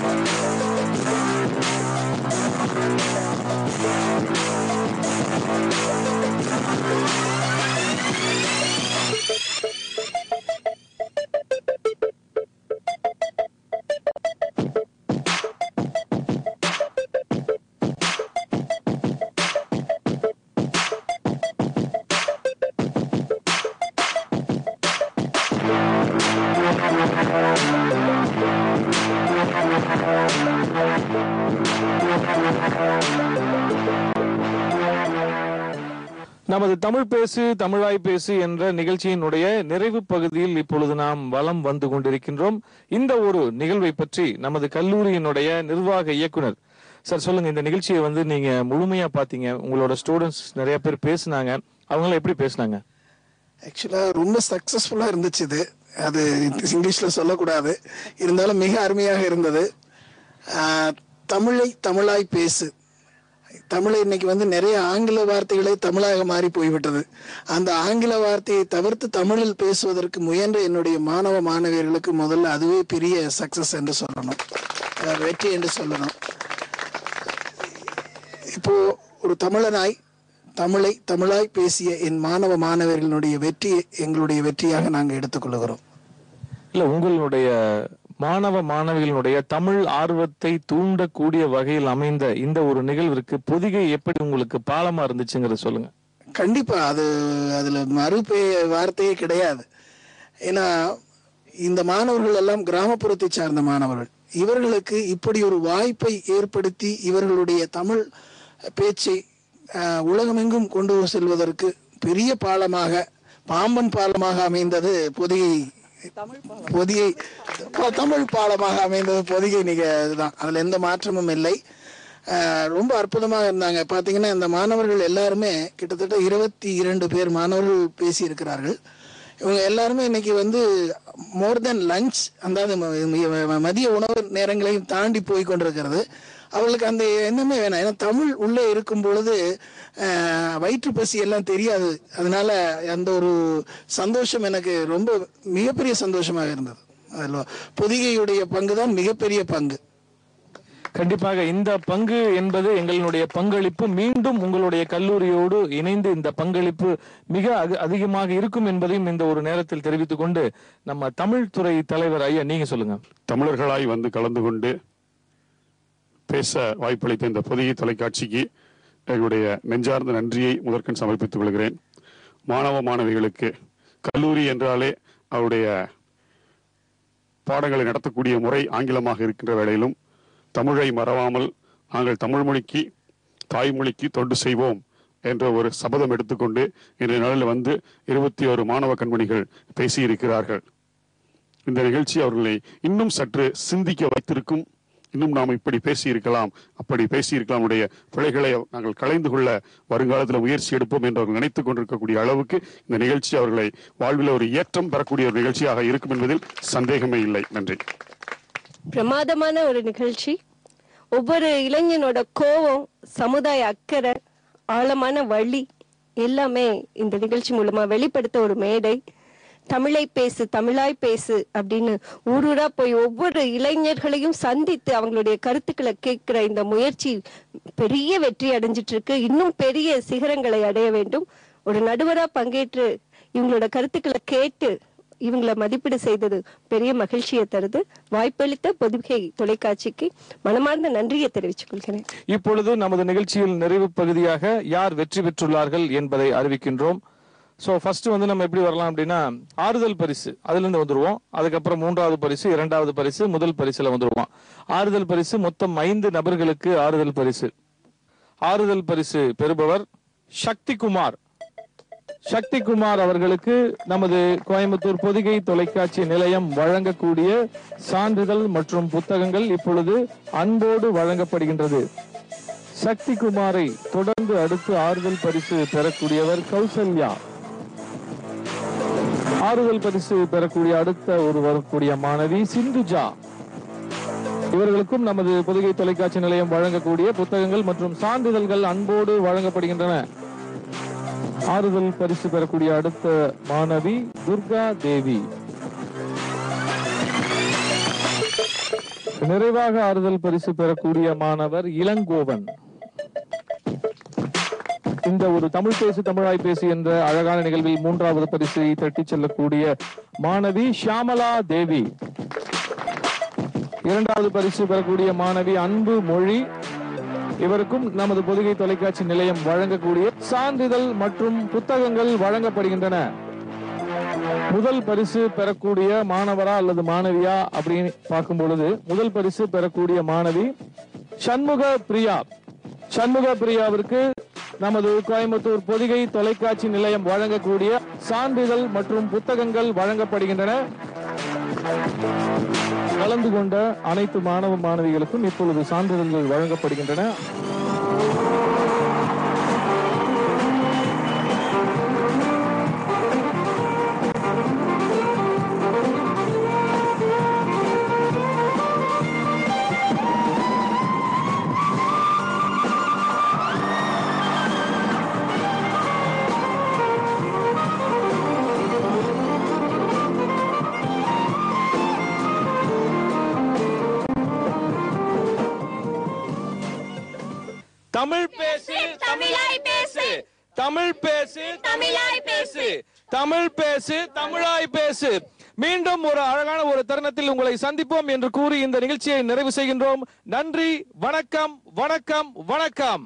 Thank you. நமது தமிழ் பேசு தமிழாய் பேசு என்ற நிகழ்ச்சியினுடைய நிறைவு பகுதியில் இப்பொழுது நாம் வலம் வந்து கொண்டிருக்கின்றோம் இந்த ஒரு நிகழ்வை பற்றி நமது கல்லூரியினுடைய நிர்வாக இயக்குனர் சார் சொல்லுங்க இந்த நிகழ்ச்சியை வந்து நீங்க முழுமையா பாத்தீங்க உங்களோட ஸ்டூடெண்ட்ஸ் நிறைய பேர் பேசுனாங்க அவங்களாம் எப்படி பேசுனாங்க ஆக்சுவலாக ரொம்ப சக்ஸஸ்ஃபுல்லாக இருந்துச்சு இது அது இங்கிலீஷில் சொல்லக்கூடாது இருந்தாலும் மிக அருமையாக இருந்தது ஆஹ், தமிழை தமிழாய் பேசு தமிழை இன்னைக்கு வந்து நிறைய ஆங்கில வார்த்தைகளே தமிழாக மாறி போய்விட்டது அந்த ஆங்கில வார்த்தையை தவிர்த்து தமிழில் பேசுவதற்கு முயன்ற என்னுடைய மாணவ மாணவியர்களுக்கு முதல்ல அதுவே பெரிய சக்சஸ் என்று சொல்லணும் அஹ், வெற்றி என்று சொல்லணும் இப்போ ஒரு தமிழனாய் தமிழை தமிழாய் பேசிய என் மாணவ மாணவர்களுடைய வெற்றி எங்களுடைய வெற்றியாக நாங்கள் எடுத்துக்கொள்கிறோம் இல்ல உங்களுடைய மாணவ மாணவிகளுடைய தமிழ் ஆர்வத்தை தூண்டக்கூடிய வகையில் அமைந்த இந்த ஒரு நிகழ்விற்கு பொதிகை எப்படி உங்களுக்கு பாலமா இருந்துச்சுங்கிறத சொல்லுங்க கண்டிப்பா அது அதுல மறு பே- வார்த்தையே கிடையாது ஏன்னா இந்த மாணவர்கள் எல்லாம் கிராமப்புறத்தை சார்ந்த மாணவர்கள் இவர்களுக்கு இப்படி ஒரு வாய்ப்பை ஏற்படுத்தி இவர்களுடைய தமிழ் பேச்சை ஆஹ், உலகமெங்கும் கொண்டு செல்வதற்கு பெரிய பாலமாக பாம்பன் பாலமாக அமைந்தது பொதிகை பொதிகை ப- தமிழ் பாலமாக அமைந்தது பொதிகை நிக இதுதான் அதுல எந்த மாற்றமும் இல்லை ஆஹ் ரொம்ப அற்புதமாக இருந்தாங்க பார்த்தீங்கன்னா இந்த மாணவர்கள் எல்லாருமே கிட்டத்தட்ட இருபத்தி இரண்டு பேர் மாணவர்கள் பேசி இருக்கிறார்கள் இவங்க எல்லாருமே இன்னைக்கு வந்து மோர் தென் லஞ்ச் அதாவது ம- ம- மதிய உணவு நேரங்களையும் தாண்டி போய் கொண்டிருக்கிறது அவர்களுக்கு அந்த எண்ணமே வேணாம் ஏன்னா தமிழ் உள்ளே இருக்கும் பொழுது ஆஹ், வயிற்று பசி எல்லாம் தெரியாது அதனால அந்த ஒரு சந்தோஷம் எனக்கு ரொம்ப மிகப்பெரிய சந்தோஷமாக இருந்தது அதில் பொதிகையுடைய பங்கு தான் மிகப்பெரிய பங்கு கண்டிப்பாக இந்த பங்கு என்பது எங்களுடைய பங்களிப்பு மீண்டும் உங்களுடைய கல்லூரியோடு இணைந்து இந்த பங்களிப்பு மிக அதி- அதிகமாக இருக்கும் என்பதையும் இந்த ஒரு நேரத்தில் தெரிவித்துக் கொண்டு நம்ம தமிழ் துறை தலைவர் ஐயா நீங்க சொல்லுங்க தமிழர்களாய் வந்து கலந்து கொண்டு பேச வாய்ப்பளித்த இந்த பொதிகை தொலைக்காட்சிக்கு எங்களுடைய நெஞ்சார்ந்த நன்றியை முதற்கண் சமர்ப்பித்துக் கொள்கிறேன் மாணவ மாணவிகளுக்கு கல்லூரி என்றாலே அவருடைய பாடங்களை நடத்தக்கூடிய முறை ஆங்கிலமாக இருக்கின்ற வேளையிலும் தமிழை மறவாமல் நாங்கள் தமிழ் மொழிக்கு தாய்மொழிக்கு தொண்டு செய்வோம் என்ற ஒரு சபதம் எடுத்துக்கொண்டு இன்றைய நாளில் வந்து இருபத்தி ஒரு மாணவ கண்மணிகள் பேசியிருக்கிறார்கள் இந்த நிகழ்ச்சி அவர்களை இன்னும் சற்று சிந்திக்க வைத்திருக்கும் இன்னும் நாம் இப்படி பேசியிருக்கலாம் அப்படி பேசியிருக்கலாம் உடைய பிழைகளை நாங்கள் களைந்து கொள்ள வருங்காலத்தில் முயற்சி எடுப்போம் என்று அவர்கள் நினைத்துக் கொண்டிருக்கக்கூடிய அளவுக்கு இந்த நிகழ்ச்சி அவர்களை வாழ்வில் ஒரு ஏற்றம் பெறக்கூடிய ஒரு நிகழ்ச்சியாக இருக்கும் என்பதில் சந்தேகமே இல்லை நன்றி பிரமாதமான ஒரு நிகழ்ச்சி ஒவ்வொரு இளைஞனோட கோவம் சமுதாய அக்கறை ஆழமான வழி எல்லாமே இந்த நிகழ்ச்சி மூலமா வெளிப்படுத்த ஒரு மேடை தமிழை பேசு தமிழாய் பேசு அப்படின்னு ஊர் ஊரா போய் ஒவ்வொரு இளைஞர்களையும் சந்தித்து அவங்களுடைய கருத்துக்களை கேட்கிற இந்த முயற்சி பெரிய வெற்றி அடைஞ்சிட்டு இருக்கு இன்னும் பெரிய சிகரங்களை அடைய வேண்டும் ஒரு நடுவரா பங்கேற்று இவங்களோட கருத்துக்களை கேட்டு இவங்களை மதிப்பீடு செய்தது பெரிய மகிழ்ச்சியை தருது வாய்ப்பளித்த பொதுகை தொலைக்காட்சிக்கு மனமார்ந்த நன்றியை தெரிவித்துக் கொள்கிறேன் இப்பொழுது நமது நிகழ்ச்சியில் நிறைவு பகுதியாக யார் வெற்றி பெற்றுள்ளார்கள் என்பதை அறிவிக்கின்றோம் சோ ஃபர்ஸ்ட் வந்து நம்ம எப்படி வரலாம் அப்படின்னா ஆறுதல் பரிசு அதுல இருந்து வந்துருவோம் அதுக்கப்புறம் மூன்றாவது பரிசு இரண்டாவது பரிசு முதல் பரிசுல வந்துருவோம் ஆறுதல் பரிசு மொத்தம் ஐந்து நபர்களுக்கு ஆறுதல் பரிசு ஆறுதல் பரிசு பெறுபவர் சக்திகுமார் சக்திகுமார் அவர்களுக்கு நமது கோயம்புத்தூர் பொதிகை தொலைக்காட்சி நிலையம் வழங்கக்கூடிய சான்றிதழ் மற்றும் புத்தகங்கள் இப்பொழுது அன்போடு வழங்கப்படுகின்றது சக்திகுமாரை தொடர்ந்து அடுத்து ஆறுதல் பரிசு பெறக்கூடியவர் கௌசல்யா ஆறுதல் பரிசு பெறக்கூடிய அடுத்த ஒரு வரக்கூடிய மாணவி சிந்துஜா இவர்களுக்கும் நமது பொதிகை தொலைக்காட்சி நிலையம் வழங்கக்கூடிய புத்தகங்கள் மற்றும் சான்றிதழ்கள் அன்போடு வழங்கப்படுகின்றன ஆறுதல் பரிசு பெறக்கூடிய அடுத்த மாணவி துர்கா தேவி நிறைவாக ஆறுதல் பரிசு பெறக்கூடிய மாணவர் இளங்கோவன் இந்த ஒரு தமிழ் பேசு தமிழாய் பேசு என்ற அழகான நிகழ்வில் மூன்றாவது பரிசை தட்டிச் செல்லக்கூடிய மாணவி ஷியாமலா தேவி இரண்டாவது பரிசு பெறக்கூடிய மாணவி அன்பு மொழி இவருக்கும் நமது பொதிகை தொலைக்காட்சி நிலையம் வழங்கக்கூடிய சான்றிதழ் மற்றும் புத்தகங்கள் வழங்கப்படுகின்றன முதல் பரிசு பெறக்கூடிய மாணவரா அல்லது மாணவியா அப்படின்னு பார்க்கும் பொழுது முதல் பரிசு பெறக்கூடிய மாணவி சண்முக பிரியா சண்முக பிரியாவிற்கு நமது கோயம்புத்தூர் பொதிகை தொலைக்காட்சி நிலையம் வழங்கக்கூடிய சான்றிதழ் மற்றும் புத்தகங்கள் வழங்கப்படுகின்றன கலந்து கொண்ட அனைத்து மாணவ மாணவிகளுக்கும் இப்பொழுது சான்றிதழ்கள் வழங்கப்படுகின்றன தமிழ் பேசு தமிழாய் பேசு தமிழ் பேசு தமிழாய் பேசு தமிழ் பேசு தமிழாய் பேசு மீண்டும் ஒரு அழகான ஒரு தருணத்தில் உங்களை சந்திப்போம் என்று கூறி இந்த நிகழ்ச்சியை நிறைவு செய்கின்றோம் நன்றி வணக்கம் வணக்கம் வணக்கம்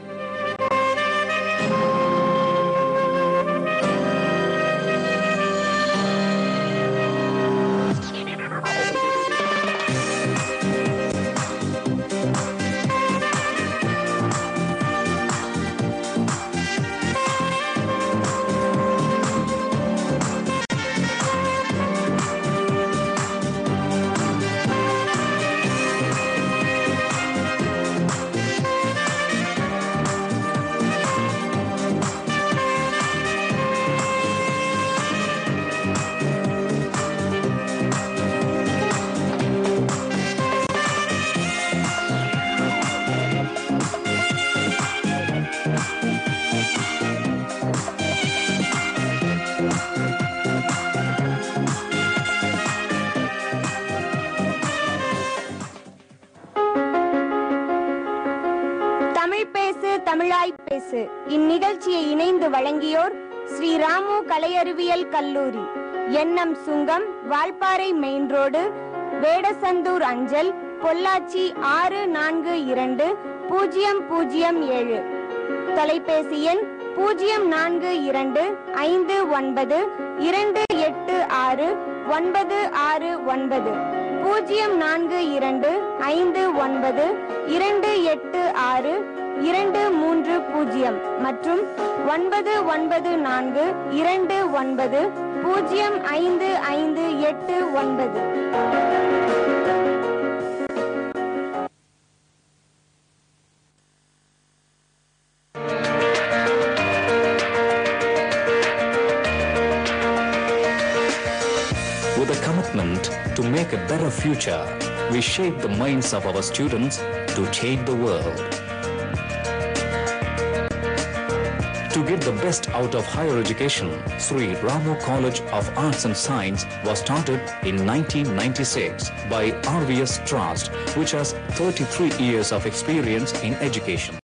தமிழ் பேசு தமிழாய் பேசு இந்நிகழ்ச்சியை இணைந்து வழங்கியோர் ஸ்ரீ ராமு கலையறிவியல் கல்லூரி எண்ணம் சுங்கம் வால்பாறை மெயின் ரோடு வேடசந்தூர் அஞ்சல் பொள்ளாச்சி ஆறு நான்கு இரண்டு பூஜ்ஜியம் பூஜ்ஜியம் ஏழு தொலைபேசி எண் பூஜ்ஜியம் நான்கு இரண்டு ஐந்து ஒன்பது இரண்டு எட்டு ஆறு ஒன்பது ஆறு ஒன்பது பூஜ்ஜியம் நான்கு இரண்டு ஐந்து ஒன்பது இரண்டு எட்டு ஆறு இரண்டு மூன்று பூஜ்ஜியம் மற்றும் ஒன்பது ஒன்பது நான்கு இரண்டு ஒன்பது பூஜ்ஜியம் ஐந்து ஐந்து எட்டு ஒன்பது With a commitment to make a better future, we shape the minds of our students to change the world. To get the best out of higher education, Sri Ramu College of Arts and Science was started in 1996 by RVS Trust, which has 33 years of experience in education.